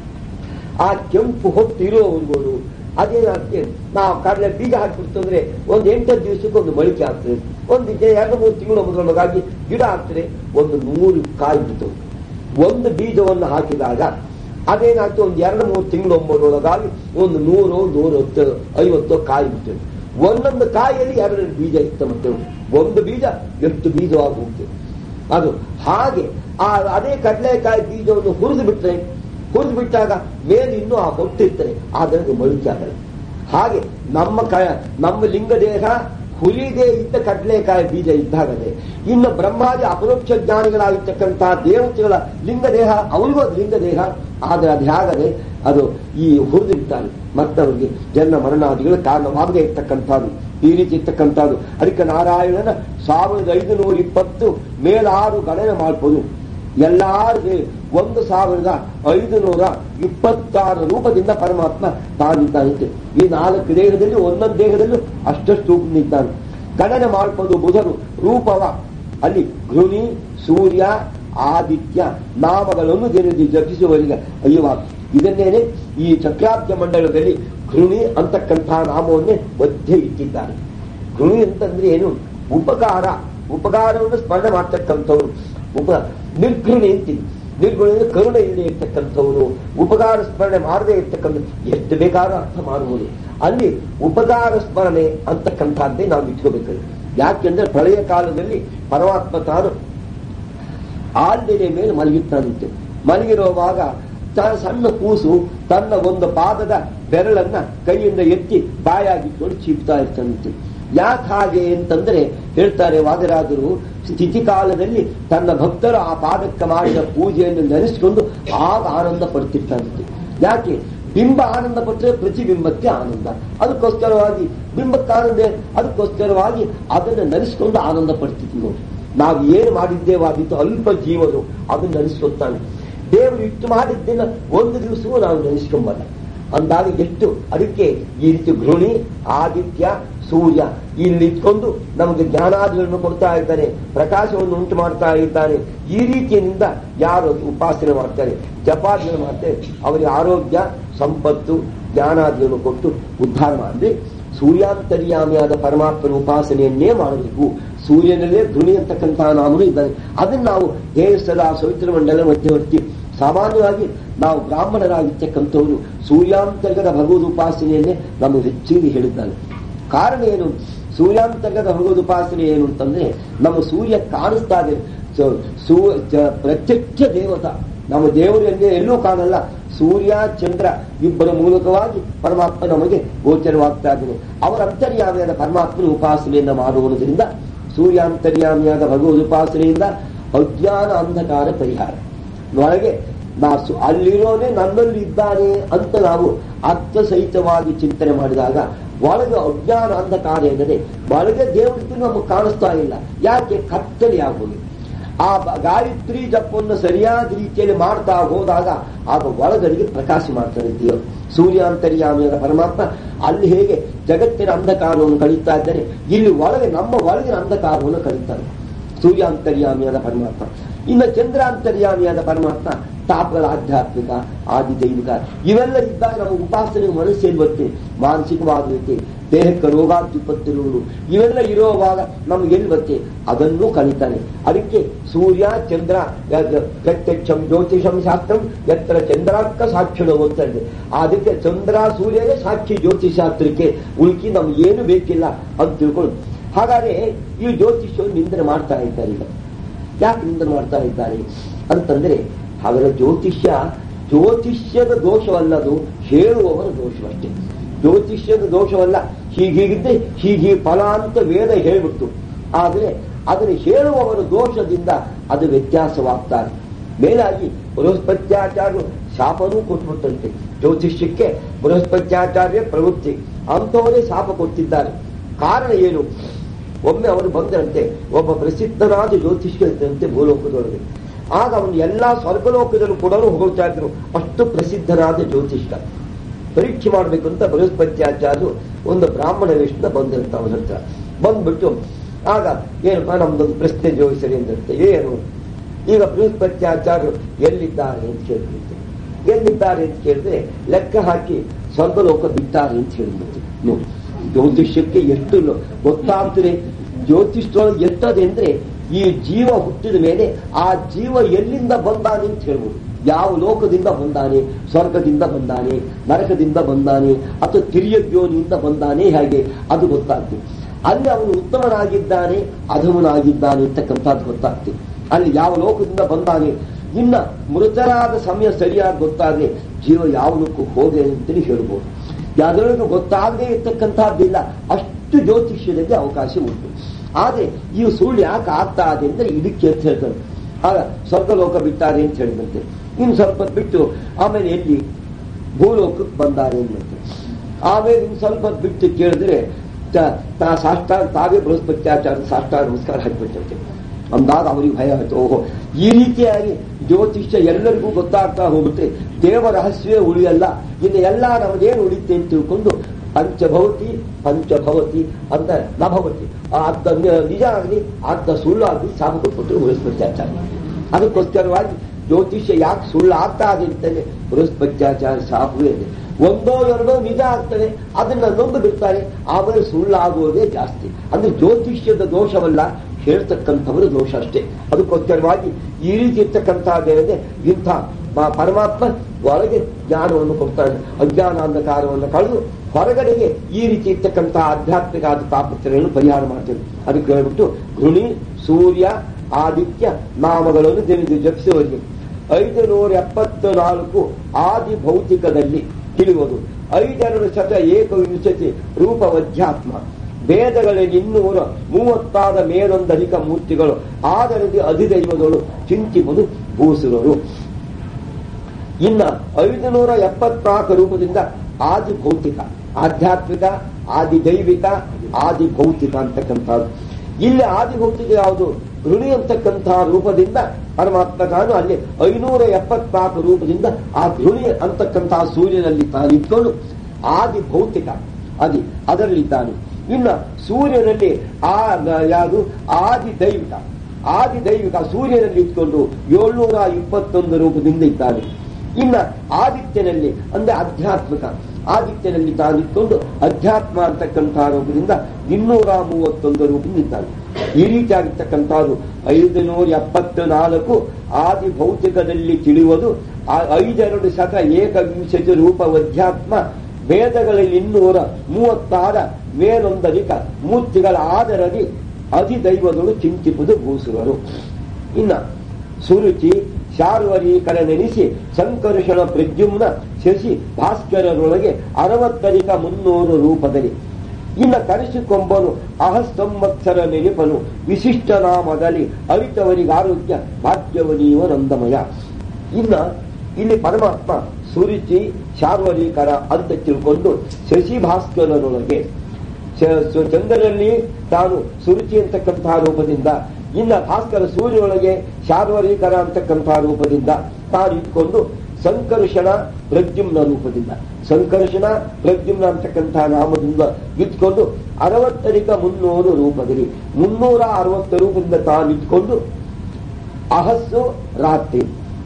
ಆ ಕೆಂಪು ಹೊತ್ತು ಇರುವವರೆಗೂ ಅದೇನಾಗ್ತದೆ ನಾವು ಕಡಲೆ ಬೀಜ ಹಾಕ್ಬಿಡ್ತು ಅಂದ್ರೆ ಒಂದು ಎಂಟತ್ತು ದಿವಸಕ್ಕೆ ಒಂದು ಮೊಳಕೆ ಆಗ್ತದೆ ಒಂದು ಗೆ- ಎರಡು ಮೂರು ತಿಂಗಳ ಮೊದಲೊಳಗಾಗಿ ಗಿಡ ಆಗ್ತದೆ ಒಂದು ನೂರು ಕಾಯಿ ಬಿಡ್ತದೆ ಒಂದು ಬೀಜವನ್ನು ಹಾಕಿದಾಗ ಅದೇನಾಗ್ತದೆ ಒಂದು ಎರಡು ಮೂರು ತಿಂಗಳು ಒಂಬರೊಳಗಾಗಿ ಒಂದು ನೂರು ನೂರ ಹತ್ತು ಐವತ್ತು ಕಾಯಿ ಬಿಡ್ತದೆ ಒಂದೊಂದು ಕಾಯಿಯಲ್ಲಿ ಎರಡು ಬೀಜ ಇತ್ತು ಮತ್ತೆ ಒಂದು ಬೀಜ ಎಷ್ಟು ಬೀಜವಾಗಿ ಹೋಗ್ತದೆ ಅದು ಹಾಗೆ ಆ ಅದೇ ಕಡಲೆಕಾಯಿ ಬೀಜವನ್ನು ಹುರಿದು ಬಿಟ್ರೆ ಹುರಿದು ಬಿಟ್ಟಾಗ ಮೇಲೆ ಇನ್ನೂ ಆ ಹೊಟ್ಟಿರ್ತಾರೆ ಆದರೆ ಮೊಳಕೆ ಆಗಲ್ಲ ಹಾಗೆ ನಮ್ಮ ಕ ನಮ್ಮ ಲಿಂಗ ದೇಹ ಹುಲಿದೇ ಇದ್ದ ಕಡಲೆಕಾಯಿ ಬೀಜ ಇದ್ದಾಗಲೇ ಇನ್ನು ಬ್ರಹ್ಮಾದಿ ಅಪರೋಕ್ಷ ಜ್ಞಾನಿಗಳಾಗಿರ್ತಕ್ಕಂತಹ ದೇವತೆಗಳ ಲಿಂಗ ದೇಹ ಅವರಿಗೂ ಅದು ಲಿಂಗ ದೇಹ ಆದರೆ ಅದು ಹೇಗದೆ ಅದು ಈ ಹುರಿದಿರ್ತಾರೆ ಮತ್ತವರಿಗೆ ಜನ್ಮ ಮರಣಾದಿಗಳು ಕಾರಣವಾಗದೇ ಇರ್ತಕ್ಕಂಥದ್ದು ಈ ರೀತಿ ಇರ್ತಕ್ಕಂಥದ್ದು ಅದಕ್ಕೆ ನಾರಾಯಣನ ಸಾವಿರದ ಐದುನೂರ ಇಪ್ಪತ್ತು ಮೇಲಾರು ಗಣನೆ ಮಾಡ್ಬೋದು ಎಲ್ಲಾರಿಗೆ ಒಂದು ಸಾವಿರದ ಐದು ನೂರ ಇಪ್ಪತ್ತಾರು ರೂಪದಿಂದ ಪರಮಾತ್ಮ ತಾನಿದ್ದಾನಂತೆ ಈ ನಾಲ್ಕು ದೇಹದಲ್ಲಿ ಒಂದೊಂದು ದೇಹದಲ್ಲೂ ಅಷ್ಟಷ್ಟು ರೂಪನಿದ್ದಾನೆ ಗಣನೆ ಮಾಡ್ಬೋದು ಬುಧರು ರೂಪವ ಅಲ್ಲಿ ಘೃಣಿ ಸೂರ್ಯ ಆದಿತ್ಯ ನಾಮಗಳನ್ನು ದಿನದಿ ಜಪಿಸುವವರಿಗೆ ಅಯ್ಯವ ಇದನ್ನೇನೆ ಈ ಚಕ್ರಾಬ್ಜ ಮಂಡಲದಲ್ಲಿ ಘೃಣಿ ಅಂತಕ್ಕಂತಹ ನಾಮವನ್ನೇ ಒದ್ದೆ ಇಟ್ಟಿದ್ದಾರೆ ಘೃಣಿ ಅಂತಂದ್ರೆ ಏನು ಉಪಕಾರ ಉಪಕಾರವನ್ನು ಸ್ಮರಣೆ ಮಾಡ್ತಕ್ಕಂಥವ್ರು ಉಪ ನಿರ್ಘೃಣಿ ಅಂತೀವಿ ನಿರ್ಗುಣ ಅಂದ್ರೆ ಕರುಣೆ ಇಲ್ಲದೆ ಇರ್ತಕ್ಕಂಥವ್ರು ಉಪಕಾರ ಸ್ಮರಣೆ ಮಾಡದೇ ಇರ್ತಕ್ಕಂಥ ಎಷ್ಟು ಬೇಕಾದ್ರೂ ಅರ್ಥ ಮಾಡುವುದು ಅಲ್ಲಿ ಉಪಕಾರ ಸ್ಮರಣೆ ಅಂತಕ್ಕಂಥದ್ದೇ ನಾವು ಇಟ್ಕೋಬೇಕು ಯಾಕೆಂದ್ರೆ ಪ್ರಳಯ ಕಾಲದಲ್ಲಿ ಪರಮಾತ್ಮ ತಾನು ಆಲ್ದೆಲೆ ಮೇಲೆ ಮಲಗಿರ್ತಾನಂತೆ ಮಲಗಿರುವಾಗ ತ ಸಣ್ಣ ಕೂಸು ತನ್ನ ಒಂದು ಪಾದದ ಬೆರಳನ್ನ ಕೈಯಿಂದ ಎತ್ತಿ ಬಾಯಾಗಿಟ್ಕೊಂಡು ಚೀಪ್ತಾ ಇರ್ತಾನಂತೆ ಯಾಕೆ ಹಾಗೆ ಅಂತಂದ್ರೆ ಹೇಳ್ತಾರೆ ವಾದರಾಜರು ಸ್ಥಿತಿ ಕಾಲದಲ್ಲಿ ತನ್ನ ಭಕ್ತರು ಆ ಪಾದಕ್ಕೆ ಮಾಡಿದ ಪೂಜೆಯನ್ನು ನೆನೆಸಿಕೊಂಡು ಆಗ ಆನಂದ ಪಡ್ತಿರ್ತಾನಂತೆ ಯಾಕೆ ಬಿಂಬ ಆನಂದ ಪಟ್ಟರೆ ಪ್ರತಿಬಿಂಬಕ್ಕೆ ಆನಂದ ಅದಕ್ಕೋಸ್ಕರವಾಗಿ ಬಿಂಬಕ್ಕೆ ಆನಂದ ಅದಕ್ಕೋಸ್ಕರವಾಗಿ ಅದನ್ನು ನೆನೆಸಿಕೊಂಡು ಆನಂದ ಪಡ್ತಿದ್ವಿ ನೋಡಿ ನಾವು ಏನು ಮಾಡಿದ್ದೇವೋ ಅದಿತ್ತು ಅಲ್ಪ ಜೀವನು ಅದನ್ನು ನೆನೆಸ್ಕೊತಾನೆ ದೇವರು ಇಟ್ಟು ಮಾಡಿದ್ದೇನ ಒಂದು ದಿವಸವೂ ನಾವು ನೆನೆಸ್ಕೊಂಬಲ್ಲ ಅಂದಾಗ ಎಷ್ಟು ಅದಕ್ಕೆ ಈ ರೀತಿ ಘೃಣಿ ಆದಿತ್ಯ ಸೂರ್ಯ ಇಲ್ಲಿ ಇಟ್ಕೊಂಡು ನಮಗೆ ಜ್ಞಾನಾದಿಗಳನ್ನು ಕೊಡ್ತಾ ಇದ್ದಾನೆ ಪ್ರಕಾಶವನ್ನು ಉಂಟು ಮಾಡ್ತಾ ಇದ್ದಾನೆ ಈ ರೀತಿಯಿಂದ ಯಾರು ಉಪಾಸನೆ ಮಾಡ್ತಾರೆ ಜಪಾದಿಗಳು ಮಾಡ್ತಾರೆ ಅವರಿಗೆ ಆರೋಗ್ಯ ಸಂಪತ್ತು ಜ್ಞಾನಾದಿಗಳನ್ನು ಕೊಟ್ಟು ಉದ್ಧಾರ ಮಾಡಿ ಸೂರ್ಯಾಂತರ್ಯಾಮಿಯಾದ ಪರಮಾತ್ಮನ ಉಪಾಸನೆಯನ್ನೇ ಮಾಡಬೇಕು ಸೂರ್ಯನಲ್ಲೇ ಧ್ವನಿ ಅಂತಕ್ಕಂತಹ ನಾಮನು ಇದ್ದಾನೆ ಅದನ್ನು ನಾವು ದೇವಸ್ಥದ ಸವಿತ್ರ ಮಂಡಲ ಮಧ್ಯವರ್ತಿ ಸಾಮಾನ್ಯವಾಗಿ ನಾವು ಬ್ರಾಹ್ಮಣರಾಗಿರ್ತಕ್ಕಂಥವರು ಸೂರ್ಯಾಂತರ್ಗದ ಭಗವದ್ ಉಪಾಸನೆಯನ್ನೇ ನಮಗೆ ಹೆಚ್ಚಿಗೆ ಹೇಳಿದ್ದಾನೆ ಕಾರಣ ಏನು ಸೂರ್ಯಾಂತರ್ಗದ ಭಗವದ್ ಉಪಾಸನೆ ಏನು ಅಂತಂದ್ರೆ ನಮ್ಮ ಸೂರ್ಯ ಕಾಣಿಸ್ತಾ ಇದೆ ಸೊ- ಸೂ- ಚ- ಪ್ರತ್ಯಕ್ಷ ದೇವತ ನಮ್ಮ ದೇವರು ಎಂದೇ ಎಲ್ಲೂ ಕಾಣಲ್ಲ ಸೂರ್ಯ ಚಂದ್ರ ಇಬ್ಬರ ಮೂಲಕವಾಗಿ ಪರಮಾತ್ಮ ನಮಗೆ ಗೋಚರವಾಗ್ತಾ ಇದ್ದಾನೆ ಅವರ ಅಂತರ್ಯಾಮಿಯಾದ ಪರಮಾತ್ಮನ ಉಪಾಸನೆಯನ್ನ ಮಾಡುವುದರಿಂದ ಸೂರ್ಯಾಂತರ್ಯಾಮಿಯಾದ ಭಗವದ್ ಉಪಾಸನೆಯಿಂದ ಅಜ್ಞಾನ ಅಂಧಕಾರ ಪರಿಹಾರ ಒಳಗೆ ನಾ ಸು- ಅಲ್ಲಿರೋನೇ ನನ್ನಲ್ಲಿ ಇದ್ದಾನೆ ಅಂತ ನಾವು ಅರ್ಥ ಸಹಿತವಾಗಿ ಚಿಂತನೆ ಮಾಡಿದಾಗ ಒಳಗೆ ಅಜ್ಞಾನ ಅಂಧಕಾರ ಎಂದರೆ ಒಳಗೆ ದೇವರಿಗೂ ನಮಗೆ ಕಾಣಿಸ್ತಾ ಇಲ್ಲ ಯಾಕೆ ಕತ್ತಲೆ ಆಗೋದು ಆ ಬ- ಗಾಯತ್ರಿ ಜಪವನ್ನು ಸರಿಯಾದ ರೀತಿಯಲ್ಲಿ ಮಾಡ್ತಾ ಹೋದಾಗ ಆಗ ಒಳಗಡೆಗೆ ಪ್ರಕಾಶ ಮಾಡ್ತಾನೆ ದೇವರು ಸೂರ್ಯಾಂತರ್ಯಾಮಿಯಾದ ಪರಮಾತ್ಮ ಅಲ್ಲಿ ಹೇಗೆ ಜಗತ್ತಿನ ಅಂಧಕಾರವನ್ನು ಕಳೀತಾ ಇದ್ದಾನೆ ಇಲ್ಲಿ ಒಳಗೆ ನಮ್ಮ ಒಳಗಿನ ಅಂಧಕಾರವನ್ನು ಕಳೀತಾನೆ ಸೂರ್ಯಾಂತರ್ಯಾಮಿಯಾದ ಪರಮಾತ್ಮ ಇನ್ನು ಚಂದ್ರಾಂತರ್ಯಾಮಿಯಾದ ಪರಮಾತ್ಮ ತಾಪಗಳ ಆಧ್ಯಾತ್ಮಿಕ ಆದಿ ದೈವಿಕ ಇವೆಲ್ಲ ಇದ್ದಾಗ ನಮ್ಮ ಉಪಾಸನೆ ಮನಸ್ಸೇನು ಬರುತ್ತೆ ಮಾನಸಿಕವಾಗುತ್ತೆ ದೇಹಕ್ಕೆ ರೋಗಾದ್ಯುಪತ್ತಿರುವುದು ಇವೆಲ್ಲ ಇರುವಾಗ ನಮ್ಗೆ ಎಲ್ಲಿ ಬರುತ್ತೆ ಅದನ್ನು ಕಲಿತಾನೆ ಅದಕ್ಕೆ ಸೂರ್ಯ ಚಂದ್ರ ಯಾವ್ದು? ಪ್ರತ್ಯಕ್ಷಂ ಜ್ಯೋತಿಷಂ ಶಾಸ್ತ್ರಂ ಎತ್ತರ ಚಂದ್ರಾರ್ಕ ಸಾಕ್ಷಿಣವು ಅಂತ ಇದೆ ಅದಕ್ಕೆ ಚಂದ್ರ ಸೂರ್ಯನೇ ಸಾಕ್ಷಿ ಜ್ಯೋತಿಷ್ ಶಾಸ್ತ್ರಕ್ಕೆ ಉಳ್ಕಿ ನಮ್ಗೆ ಏನು ಬೇಕಿಲ್ಲ ಅಂತ ತಿಳ್ಕೊಳ್ಳೋದು ಹಾಗಾದ್ರೆ ಈ ಜ್ಯೋತಿಷ್ಯವನ್ನು ನಿಂದನೆ ಮಾಡ್ತಾ ಇದ್ದಾರೆ ಈಗ ಯಾಕೆ ನಿಂದನೆ ಮಾಡ್ತಾ ಇದ್ದಾರೆ ಅಂತಂದ್ರೆ ಹಾಗಾದ್ರೆ ಜ್ಯೋತಿಷ್ಯ ಜ್ಯೋತಿಷ್ಯದ ದೋಷವಲ್ಲದು ಹೇಳುವವರ ದೋಷವಷ್ಟೇ ಜ್ಯೋತಿಷ್ಯದ ದೋಷವಲ್ಲ ಹೀಗೀಗಿದ್ದೆ ಹೀಗೆ ಫಲ ಅಂತ ವೇದ ಹೇಳ್ಬಿಟ್ಟು ಆದರೆ ಅದನ್ನು ಹೇಳುವವರ ದೋಷದಿಂದ ಅದು ವ್ಯತ್ಯಾಸವಾಗ್ತಾರೆ ಮೇಲಾಗಿ ಬೃಹಸ್ಪತ್ಯಾಚಾರ್ಯರು ಶಾಪನೂ ಕೊಟ್ಬಿಟ್ಟಂತೆ ಜ್ಯೋತಿಷ್ಯಕ್ಕೆ ಬೃಹಸ್ಪತ್ಯಾಚಾರ್ಯ ಪ್ರವೃತ್ತಿ ಅಂಥವರೇ ಶಾಪ ಕೊಟ್ಟಿದ್ದಾರೆ ಕಾರಣ ಏನು ಒಮ್ಮೆ ಅವರು ಬಂದರಂತೆ ಒಬ್ಬ ಪ್ರಸಿದ್ಧನಾದ ಜ್ಯೋತಿಷ್ಯ ಇದ್ದಂತೆ ಭೂಲೋಕದೊಳಗೆ ಆಗ ಅವನು ಎಲ್ಲಾ ಸ್ವರ್ಗಲೋಕದಲ್ಲೂ ಕೂಡ ಹೊಗಳ್ತಾ ಇದ್ರು ಅಷ್ಟು ಪ್ರಸಿದ್ಧನಾದ ಜ್ಯೋತಿಷ್ಯ ಪರೀಕ್ಷೆ ಮಾಡಬೇಕು ಅಂತ ಬೃಹಸ್ಪತ್ಯಾಚಾರ್ಯರು ಒಂದು ಬ್ರಾಹ್ಮಣ ವೇಷದಿಂದ ಬಂದಿರಂತ ಅವನ ಹತ್ರ ಬಂದ್ಬಿಟ್ಟು ಆಗ ಏನಪ್ಪ ನಮ್ದೊಂದು ಪ್ರಶ್ನೆ ಜೋಡಿಸರಿ ಅಂದಿರುತ್ತೆ ಏನು ಈಗ ಬೃಹಸ್ಪತ್ಯಾಚಾರ್ಯರು ಎಲ್ಲಿದ್ದಾರೆ ಅಂತ ಕೇಳ್ಬಿಟ್ಟು ಎಲ್ಲಿದ್ದಾರೆ ಅಂತ ಕೇಳಿದ್ರೆ ಲೆಕ್ಕ ಹಾಕಿ ಸ್ವರ್ಗಲೋಕ ಬಿಟ್ಟಾರೆ ಅಂತ ಹೇಳಿಬಿಟ್ಟು ನೋಡಿ ಜ್ಯೋತಿಷ್ಯಕ್ಕೆ ಎಷ್ಟು ಲೋ- ಗೊತ್ತಾಗ್ತದೆ ಜ್ಯೋತಿಷ್ಯೊಳಗೆ ಎಷ್ಟದೆ ಅಂದ್ರೆ ಈ ಜೀವ ಹುಟ್ಟಿದ ಮೇಲೆ ಆ ಜೀವ ಎಲ್ಲಿಂದ ಬಂದಾನೆ ಅಂತ ಹೇಳ್ಬೋದು ಯಾವ ಲೋಕದಿಂದ ಬಂದಾನೆ ಸ್ವರ್ಗದಿಂದ ಬಂದಾನೆ ನರಕದಿಂದ ಬಂದಾನೆ ಅಥವಾ ತಿರಿಯಜ್ಯೋನಿಯಿಂದ ಬಂದಾನೆ ಹೇಗೆ ಅದು ಗೊತ್ತಾಗ್ತದೆ ಅಲ್ಲಿ ಅವನು ಉತ್ತಮನಾಗಿದ್ದಾನೆ ಅಧಮನಾಗಿದ್ದಾನೆ ಅಂತಕ್ಕಂಥದ್ದು ಗೊತ್ತಾಗ್ತದೆ ಅಲ್ಲಿ ಯಾವ ಲೋಕದಿಂದ ಬಂದಾನೆ ಇನ್ನ ಮೃತರಾದ ಸಮಯ ಸರಿಯಾಗಿ ಗೊತ್ತಾದ್ರೆ ಜೀವ ಯಾವ ಲೋಕಕ್ಕೆ ಹೋದೆ ಅಂತೇಳಿ ಹೇಳ್ಬೋದು ಯಾವ್ದ್ರೊಳಗೆ ಗೊತ್ತಾಗದೇ ಇರ್ತಕ್ಕಂಥದ್ದಿಲ್ಲ ಅಷ್ಟು ಜ್ಯೋತಿಷ್ಯದಲ್ಲಿ ಅವಕಾಶ ಉಂಟು ಆದ್ರೆ ಈ ಸುಳ್ಳು ಯಾಕೆ ಆಗ್ತಾ ಇದೆ ಅಂದ್ರೆ ಇದಕ್ಕೆ ಅಂತ ಹೇಳ್ತಾರೆ ಆಗ ಸ್ವರ್ಗಲೋಕ ಬಿಟ್ಟಾರೆ ಅಂತ ಹೇಳಿದಂತೆ ಇನ್ನು ಸ್ವಲ್ಪ ಹೊತ್ತು ಬಿಟ್ಟು ಆಮೇಲೆ ಎಲ್ಲಿ ಭೂಲೋಕಕ್ಕೆ ಬಂದಾರೆ ಅನ್ನಂತೆ ಆಮೇಲೆ ಇನ್ನು ಸ್ವಲ್ಪ ಹೊತ್ತು ಬಿಟ್ಟು ಕೇಳಿದ್ರೆ ತ- ತಾ ಸಾಷ್ಟಾಂಗ ತಾವೇ ಬೃಹಸ್ಪತ್ಯಾಚಾರ ಸಾಷ್ಟಾಂಗ ನಮಸ್ಕಾರ ಹಾಕಿಬಿಟ್ಟಂತೆ ಅಂದಾಗ ಅವರಿಗೆ ಭಯ ಆಯ್ತು ಓಹೋ ಈ ರೀತಿಯಾಗಿ ಜ್ಯೋತಿಷ್ಯ ಎಲ್ಲರಿಗೂ ಗೊತ್ತಾಗ್ತಾ ಹೋಗುತ್ತೆ ದೇವ ರಹಸ್ಯವೇ ಉಳಿಯಲ್ಲ ಇನ್ನು ಎಲ್ಲ ನಮಗೇನು ಉಳಿತೆ ಅಂತ ತಿಳ್ಕೊಂಡು ಪಂಚಭವತಿ ಪಂಚಭವತಿ ಅಂತ ನಭವತಿ ಅರ್ಧ ನಿ- ನಿಜ ಆಗಲಿ ಅರ್ಧ ಸುಳ್ಳು ಆಗಲಿ ಸಾಕು ಕೊಟ್ಬಿಟ್ರು ಬೃಹಸ್ಪತ್ಯಾಚಾರ ಅದಕ್ಕೋಸ್ಕರವಾಗಿ ಜ್ಯೋತಿಷ್ಯ ಯಾಕೆ ಸುಳ್ಳು ಆಗ್ತಾ ಇದೆ ಅಂತಲೇ ಬೃಹಸ್ಪತ್ಯಾಚಾರ ಶಾಪವೇ ಇದೆ ಒಂದೋ ಎರಡೋ ನಿಜ ಆಗ್ತದೆ ಅದನ್ನ ನಂಬಿ ಬಿಡ್ತಾರೆ ಆಮೇಲೆ ಸುಳ್ಳಾಗುವುದೇ ಜಾಸ್ತಿ ಅಂದ್ರೆ ಜ್ಯೋತಿಷ್ಯದ ದೋಷವಲ್ಲ ಹೇಳ್ತಕ್ಕಂಥವರ ದೋಷ ಅಷ್ಟೇ ಅದಕ್ಕೋಸ್ಕರವಾಗಿ ಈ ರೀತಿ ಇರ್ತಕ್ಕಂಥದ್ದೇನಿದೆ ಇಂಥ ಮ- ಪರಮಾತ್ಮ ಒಳಗೆ ಜ್ಞಾನವನ್ನು ಕೊಡ್ತಾನೆ ಅಜ್ಞಾನ ಅಂಧಕಾರವನ್ನು ಕಳೆದು ಹೊರಗಡೆಗೆ ಈ ರೀತಿ ಇರ್ತಕ್ಕಂಥ ಆಧ್ಯಾತ್ಮಿಕ ಆದ ತಾಪತ್ರಗಳನ್ನು ಪರಿಹಾರ ಮಾಡ್ತೇವೆ ಅದಕ್ಕೆ ಹೇಳ್ಬಿಟ್ಟು ಘೃಣಿ ಸೂರ್ಯ ಆದಿತ್ಯ ನಾಮಗಳನ್ನು ತಿಳಿದು ಜಪಿಸುವವರಿಗೆ ಐದು ನೂರ ಎಪ್ಪತ್ತು ನಾಲ್ಕು ಆದಿ ಭೌತಿಕದಲ್ಲಿ ತಿಳಿಯುವುದು ಐದೆರಡು ಶತ ಏಕವಿಂಶತಿ ರೂಪವಧ್ಯಾತ್ಮ ವೇದಗಳಲ್ಲಿ ಇನ್ನೂರ ಮೂವತ್ತಾದ ಮೇಲೊಂದಧಿಕ ಮೂರ್ತಿಗಳು ಆದರದಿ ಅಧಿದೈವಗಳು ಚಿಂತಿಪದು ಭೂಸುರರು ಇನ್ನ ಐದು ನೂರ ಎಪ್ಪತ್ನಾಲ್ಕು ರೂಪದಿಂದ ಆದಿ ಭೌತಿಕ ಆಧ್ಯಾತ್ಮಿಕ ಆದಿ ದೈವಿಕ ಆದಿ ಭೌತಿಕ ಅಂತಕ್ಕಂಥದ್ದು ಇಲ್ಲಿ ಆದಿ ಭೌತಿಕ ಯಾವುದು ಋಣಿ ಅಂತಕ್ಕಂತಹ ರೂಪದಿಂದ ಪರಮಾತ್ಮ ತಾನು ಅಲ್ಲಿ ಐನೂರ ಎಪ್ಪತ್ನಾಲ್ಕು ರೂಪದಿಂದ ಆ ಧೃಣಿ ಅಂತಕ್ಕಂತಹ ಸೂರ್ಯನಲ್ಲಿ ತಾನಿಟ್ಕೊಂಡು ಆದಿ ಭೌತಿಕ ಅದಿ ಅದರಲ್ಲಿದ್ದಾನೆ ಇನ್ನ ಸೂರ್ಯನಲ್ಲಿ ಆ ಯಾವುದು ಆದಿ ದೈವಿಕ ಆದಿ ದೈವಿಕ ಸೂರ್ಯನಲ್ಲಿ ಇಟ್ಕೊಂಡು ಏಳ್ನೂರ ಇಪ್ಪತ್ತೊಂದು ರೂಪದಿಂದ ಇದ್ದಾನೆ ಇನ್ನ ಆದಿತ್ಯನಲ್ಲಿ ಅಂದ್ರೆ ಆಧ್ಯಾತ್ಮಿಕ ಆದಿತ್ಯನಲ್ಲಿ ತಾನಿಟ್ಕೊಂಡು ಅಧ್ಯಾತ್ಮ ಅಂತಕ್ಕಂತಹ ರೂಪದಿಂದ ಇನ್ನೂರ ಮೂವತ್ತೊಂದು ರೂಪದಿಂದ ಇದ್ದಾನೆ ಈ ರೀತಿಯಾಗಿರ್ತಕ್ಕಂಥದ್ದು ಐದು ನೂರ ಎಪ್ಪತ್ತ ನಾಲ್ಕು ಆದಿ ಭೌತಿಕದಲ್ಲಿ ತಿಳಿಯುವುದು ಆ ಐದೆರಡು ಶತ ಏಕವಿಂಶತಿ ರೂಪ ಅಧ್ಯಾತ್ಮ ವೇದಗಳಲ್ಲಿ ಇನ್ನೂರ ಮೂವತ್ತಾರ ಮೇಲೊಂದಧಿಕ ಮೂರ್ತಿಗಳ ಆದರದಿ ಅಧಿದೈವಗಳು ಚಿಂತಿಪುದು ಭೂಸುರರು ಇನ್ನ ಸುರುಚಿ ಶಾರ್ವರೀಕರನೆನಿಸಿ ಸಂಕರ್ಷಣ ಪ್ರದ್ಯುಮ್ನ ಶಶಿ ಭಾಸ್ಕರರೊಳಗೆ ಅರವತ್ತಧಿಕ ಮುನ್ನೂರು ರೂಪದಲ್ಲಿ ಇನ್ನ ಕರೆಸಿಕೊಂಬನು ಅಹಸ್ತಂವತ್ಸರ ನೆನಪನು ವಿಶಿಷ್ಟ ನಾಮದಲ್ಲಿ ಅರಿತವರಿಗಾರೋಗ್ಯ ಭಾಗ್ಯವನೀವ ನಂದಮಯ ಇನ್ನ ಇಲ್ಲಿ ಪರಮಾತ್ಮ ಸುರುಚಿ ಶಾರ್ವರೀಕರ ಅಂತ ತಿಳ್ಕೊಂಡು ಶಶಿ ಭಾಸ್ಕರರೊಳಗೆ ಶ- ಸ- ಚಂದ್ರನಲ್ಲಿ ತಾನು ಸುರುಚಿ ಅಂತಕ್ಕಂತಹ ರೂಪದಿಂದ ಇನ್ನ ಭಾಸ್ಕರ ಸೂರ್ಯನೊಳಗೆ ಶಾರ್ವರೀಕರ ಅಂತಕ್ಕಂತಹ ರೂಪದಿಂದ ತಾನು ಇಟ್ಕೊಂಡು ಸಂಕರ್ಷಣ ಪ್ರದ್ಯುಮ್ನ ರೂಪದಿಂದ ಸಂಕರ್ಷಣ ಪ್ರದ್ಯುಮ್ನ ಅಂತಕ್ಕಂತಹ ನಾಮದಿಂದ ಇಟ್ಕೊಂಡು ಅರವತ್ತರಿಕ ಮುನ್ನೂರು ರೂಪದಲ್ಲಿ ಮುನ್ನೂರ ಅರವತ್ತು ರೂಪದಿಂದ ತಾನು ಇಟ್ಕೊಂಡು ಅಹಸ್ಸು ರಾತ್ರಿ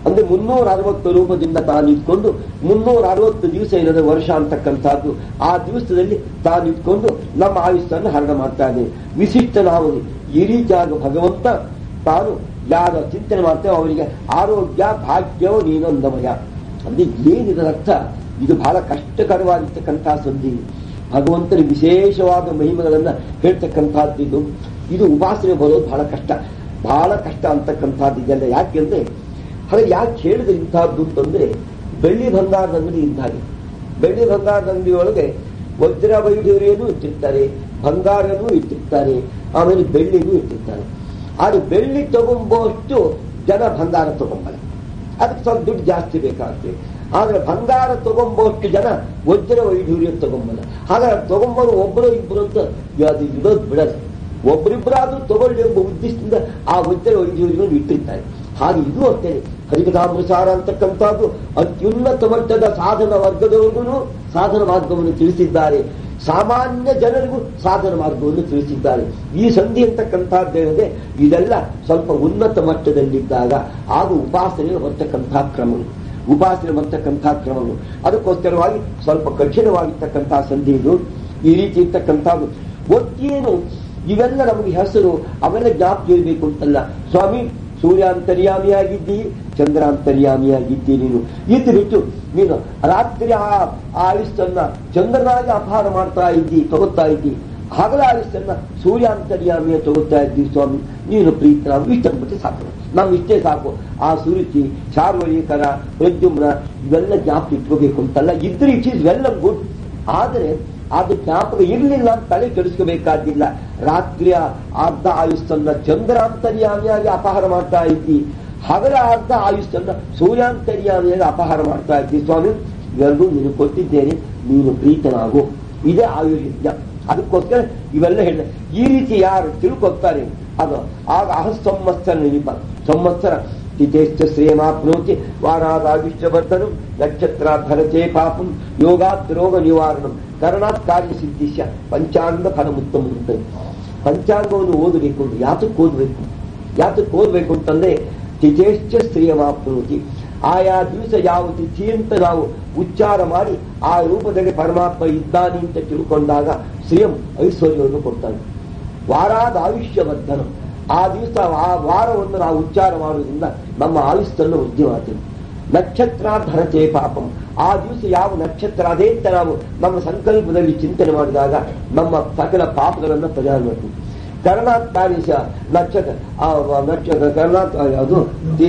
ಅಂದ್ರೆ ಮುನ್ನೂರ ಅರವತ್ತು ರೂಪದಿಂದ ತಾನು ಇಟ್ಕೊಂಡು ಮುನ್ನೂರ ಅರವತ್ತು ದಿವಸ ಏನಂದ್ರೆ ವರ್ಷ ಅಂತಕ್ಕಂಥದ್ದು ಆ ದಿವಸದಲ್ಲಿ ತಾನು ಇಟ್ಕೊಂಡು ನಮ್ಮ ಆಯುಷ್ಯನ್ನು ಹರಣ ಮಾಡ್ತಾನೆ ವಿಶಿಷ್ಟನಾವನು ಈ ರೀತಿಯಾಗಿ ಭಗವಂತ ತಾನು ಯಾರ ಚಿಂತನೆ ಮಾಡ್ತೇವೆ ಅವರಿಗೆ ಆರೋಗ್ಯ ಭಾಗ್ಯವೋ ನೀನೊಂದಮಯ ಅಂದ್ರೆ ಏನಿದರ ಅರ್ಥ ಇದು ಬಹಳ ಕಷ್ಟಕರವಾಗಿರ್ತಕ್ಕಂತಹ ಸಂಧಿ ಭಗವಂತನ ವಿಶೇಷವಾದ ಮಹಿಮೆಗಳನ್ನ ಹೇಳ್ತಕ್ಕಂಥದ್ದು ಇದು ಇದು ಉಪಾಸನೆ ಬರೋದು ಬಹಳ ಕಷ್ಟ ಬಹಳ ಕಷ್ಟ ಅಂತಕ್ಕಂಥದ್ದು ಇದೆಲ್ಲ ಯಾಕೆಂದ್ರೆ ಹಾಗೆ ಯಾಕೆ ಹೇಳಿದ್ರೆ ಇಂಥದ್ದು ಅಂತಂದ್ರೆ ಬೆಳ್ಳಿ ಬಂಗಾರದ ಅಂಗಡಿ ಇದ್ದಾಗೆ ಬೆಳ್ಳಿ ಬಂಗಾರದ ಅಂಗಡಿ ಒಳಗೆ ವಜ್ರ ವೈಢೂರ್ಯನೂ ಇಟ್ಟಿರ್ತಾರೆ ಬಂಗಾರನೂ ಇಟ್ಟಿರ್ತಾರೆ ಆಮೇಲೆ ಬೆಳ್ಳಿನೂ ಇಟ್ಟಿರ್ತಾರೆ ಆದ್ರೆ ಬೆಳ್ಳಿ ತಗೊಂಬೋಷ್ಟು ಜನ ಬಂಗಾರ ತಗೊಂಬಲ್ಲ ಅದಕ್ಕೆ ಸ್ವಲ್ಪ ದುಡ್ಡು ಜಾಸ್ತಿ ಬೇಕಾಗ್ತದೆ ಆದ್ರೆ ಬಂಗಾರ ತಗೊಂಬೋಷ್ಟು ಜನ ವಜ್ರ ವೈಢೂರ್ಯ ತಗೊಂಬಲ್ಲ ಹಾಗಾದ್ರೆ ತಗೊಂಬರು ಒಬ್ಬರು ಇಬ್ಬರು ಅಂತ ಅದು ಇರೋದು ಬಿಡಲ್ಲ ಒಬ್ಬರಿಬ್ಬರಾದ್ರೂ ತಗೊಳ್ಳಿ ಎಂಬ ಉದ್ದೇಶದಿಂದ ಆ ವಜ್ರ ವೈಢೂರ್ಯವನ್ನು ಇಟ್ಟಿರ್ತಾರೆ ಹಾಗೆ ಇದು ಅಷ್ಟೇ ಹರಿಕಥಾಮೃಸಾರ ಅಂತಕ್ಕಂಥದ್ದು ಅತ್ಯುನ್ನತ ಮಟ್ಟದ ಸಾಧನ ವರ್ಗದವರಿಗೂ ಸಾಧನ ಮಾರ್ಗವನ್ನು ತಿಳಿಸಿದ್ದಾರೆ ಸಾಮಾನ್ಯ ಜನರಿಗೂ ಸಾಧನ ಮಾರ್ಗವನ್ನು ತಿಳಿಸಿದ್ದಾರೆ ಈ ಸಂಧಿ ಅಂತಕ್ಕಂಥದ್ದೇನಿದೆ ಇದೆಲ್ಲ ಸ್ವಲ್ಪ ಉನ್ನತ ಮಟ್ಟದಲ್ಲಿದ್ದಾಗ ಹಾಗೂ ಉಪಾಸನೆ ಬರ್ತಕ್ಕಂತಹ ಕ್ರಮಗಳು ಉಪಾಸನೆ ಬರ್ತಕ್ಕಂಥ ಕ್ರಮಗಳು ಅದಕ್ಕೋಸ್ಕರವಾಗಿ ಸ್ವಲ್ಪ ಕಠಿಣವಾಗಿರ್ತಕ್ಕಂತಹ ಸಂಧಿ ಇದು ಈ ರೀತಿ ಇರ್ತಕ್ಕಂಥದ್ದು ಒತ್ತೇನು ಇವೆಲ್ಲ ನಮಗೆ ಹೆಸರು ಅವೆಲ್ಲ ಜ್ಞಾಪಕ ಇರಬೇಕು ಅಂತಲ್ಲ ಸ್ವಾಮಿ ಸೂರ್ಯಾಂತರ್ಯಾಮಿಯಾಗಿದ್ದಿ ಚಂದ್ರಾಂತರ್ಯಾಮಿಯಾಗಿದ್ದಿ ನೀನು ಇದ್ದು ಬಿಟ್ಟು ನೀನು ರಾತ್ರಿ ಆ ಆಯುಷನ್ನ ಚಂದ್ರನಾಗಿ ಅಪಹಾರ ಮಾಡ್ತಾ ಇದ್ದಿ ತಗೋತಾ ಇದ್ದಿ ಹಗಲ ಆಯುಷನ್ನ ಸೂರ್ಯಾಂತರ್ಯಾಮಿಯ ತಗೋತಾ ಇದ್ದಿ ಸ್ವಾಮಿ ನೀನು ಪ್ರೀತ ನಾವು ಇಷ್ಟಪಟ್ಟು ಸಾಕು ನಾವು ಇಷ್ಟೇ ಸಾಕು ಆ ಸುರುಚಿ ಚಾರ್ವಳೀಕರ ಪ್ರದ್ಯುಮ್ನ ಇವೆಲ್ಲ ಜ್ಞಾಪಕ ಇಟ್ಕೋಬೇಕು ಅಂತಲ್ಲ ಇದ್ರೆ ಇಟ್ ಈಸ್ ವೆಲ್ ಗುಡ್ ಆದರೆ ಅದು ಜ್ಞಾಪಕ ಇರಲಿಲ್ಲ ಅಂತ ತಲೆ ಕೆಡಿಸ್ಕೋಬೇಕಾಗಿಲ್ಲ ರಾತ್ರಿಯ ಅರ್ಧ ಆಯುಷನ್ನ ಚಂದ್ರಾಂತರ್ಯಾಮಿಯಾಗಿ ಅಪಹಾರ ಮಾಡ್ತಾ ಇದ್ದಿ ಹಗಲ ಅರ್ಧ ಆಯುಷನ್ನ ಸೂರ್ಯಾಂತರ್ಯಾಮಿಯಾಗಿ ಅಪಹಾರ ಮಾಡ್ತಾ ಇದ್ದಿ ಸ್ವಾಮಿ ಇವೆರಡೂ ನೀನು ಕೊಟ್ಟಿದ್ದೇನೆ ನೀನು ಪ್ರೀತನಾಗು ಇದೇ ಆಯುರ್ಯಜ್ಞ ಅದಕ್ಕೋಸ್ಕರ ಇವೆಲ್ಲ ಹೇಳಿದೆ ಈ ರೀತಿ ಯಾರು ತಿಳ್ಕೊತಾರೆ ಅದು ಆಗ ಅಹ ಸಂವತ್ಸರ ನೆನಪ ಸಂವತ್ಸರ ತಿಥೇಶ್ಚ ಶ್ರೇಮಾಪ್ನೋತಿ ವಾರಾದಾವಿಷ್ಯವರ್ಧನ ನಕ್ಷತ್ರಾಧರಚೇ ಪಾಪಂ ಯೋಗಾತ್ ರೋಗ ನಿವಾರಣಂ ಕರ್ಣಾತ್ ಕಾರ್ಯ ಸಿದ್ಧಿಶ್ಯ ಪಂಚಾಂಗ ಫಲಮುತ್ತಮ ಅಂತ ಪಂಚಾಂಗವನ್ನು ಓದಬೇಕು ಅಂದ್ರೆ ಯಾತಕ್ಕೆ ಓದಬೇಕು ಯಾತಕ್ಕೆ ಓದಬೇಕು ಅಂತಂದ್ರೆ ತಿಥೇಶ್ಚ ಶ್ರೇಯಮಾಪ್ನೋತಿ ಆಯಾ ದಿವಸ ಯಾವ ತಿಥಿ ಅಂತ ನಾವು ಉಚ್ಚಾರ ಮಾಡಿ ಆ ರೂಪದಲ್ಲಿ ಪರಮಾತ್ಮ ಇದ್ದಾನೆ ಅಂತ ತಿಳ್ಕೊಂಡಾಗ ಶ್ರೇಯಂ ಐಶ್ವರ್ಯವನ್ನು ಕೊಡ್ತಾನೆ ವಾರಾದ ಆಯುಷ್ಯವರ್ಧನ ಆ ದಿವಸ ಆ ವಾರವನ್ನು ನಾವು ಉಚ್ಚಾರ ಮಾಡುವುದರಿಂದ ನಮ್ಮ ಆಯುಷ್ಯನ್ನು ವೃದ್ಧಿ ಮಾಡ್ತೀವಿ ನಕ್ಷತ್ರಾಧರತೆ ಪಾಪಂ ಆ ದಿವಸ ಯಾವ ನಕ್ಷತ್ರ ಅದೇ ಅಂತ ನಾವು ನಮ್ಮ ಸಂಕಲ್ಪದಲ್ಲಿ ಚಿಂತನೆ ಮಾಡಿದಾಗ ನಮ್ಮ ಸಕಲ ಪಾಪಗಳನ್ನು ಪರಿಹಾರ ಮಾಡ್ತೀವಿ ಕರ್ಣಾತ್ ಕಾರ್ಯಶ ನಕ್ಷತ್ರ ಆ ನಕ್ಷತ್ರ ಕರ್ಣಾತ್ ಅದು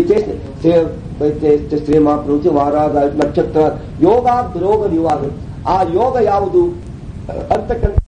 ಶ್ರೀಮಾಪ್ರವೃತ್ತಿ ವಾರಾದ ನಕ್ಷತ್ರ ಯೋಗಾದ್ ರೋಗ ನಿವಾರಣೆ ಆ ಯೋಗ ಯಾವುದು ಅಂತಕ್ಕಂಥ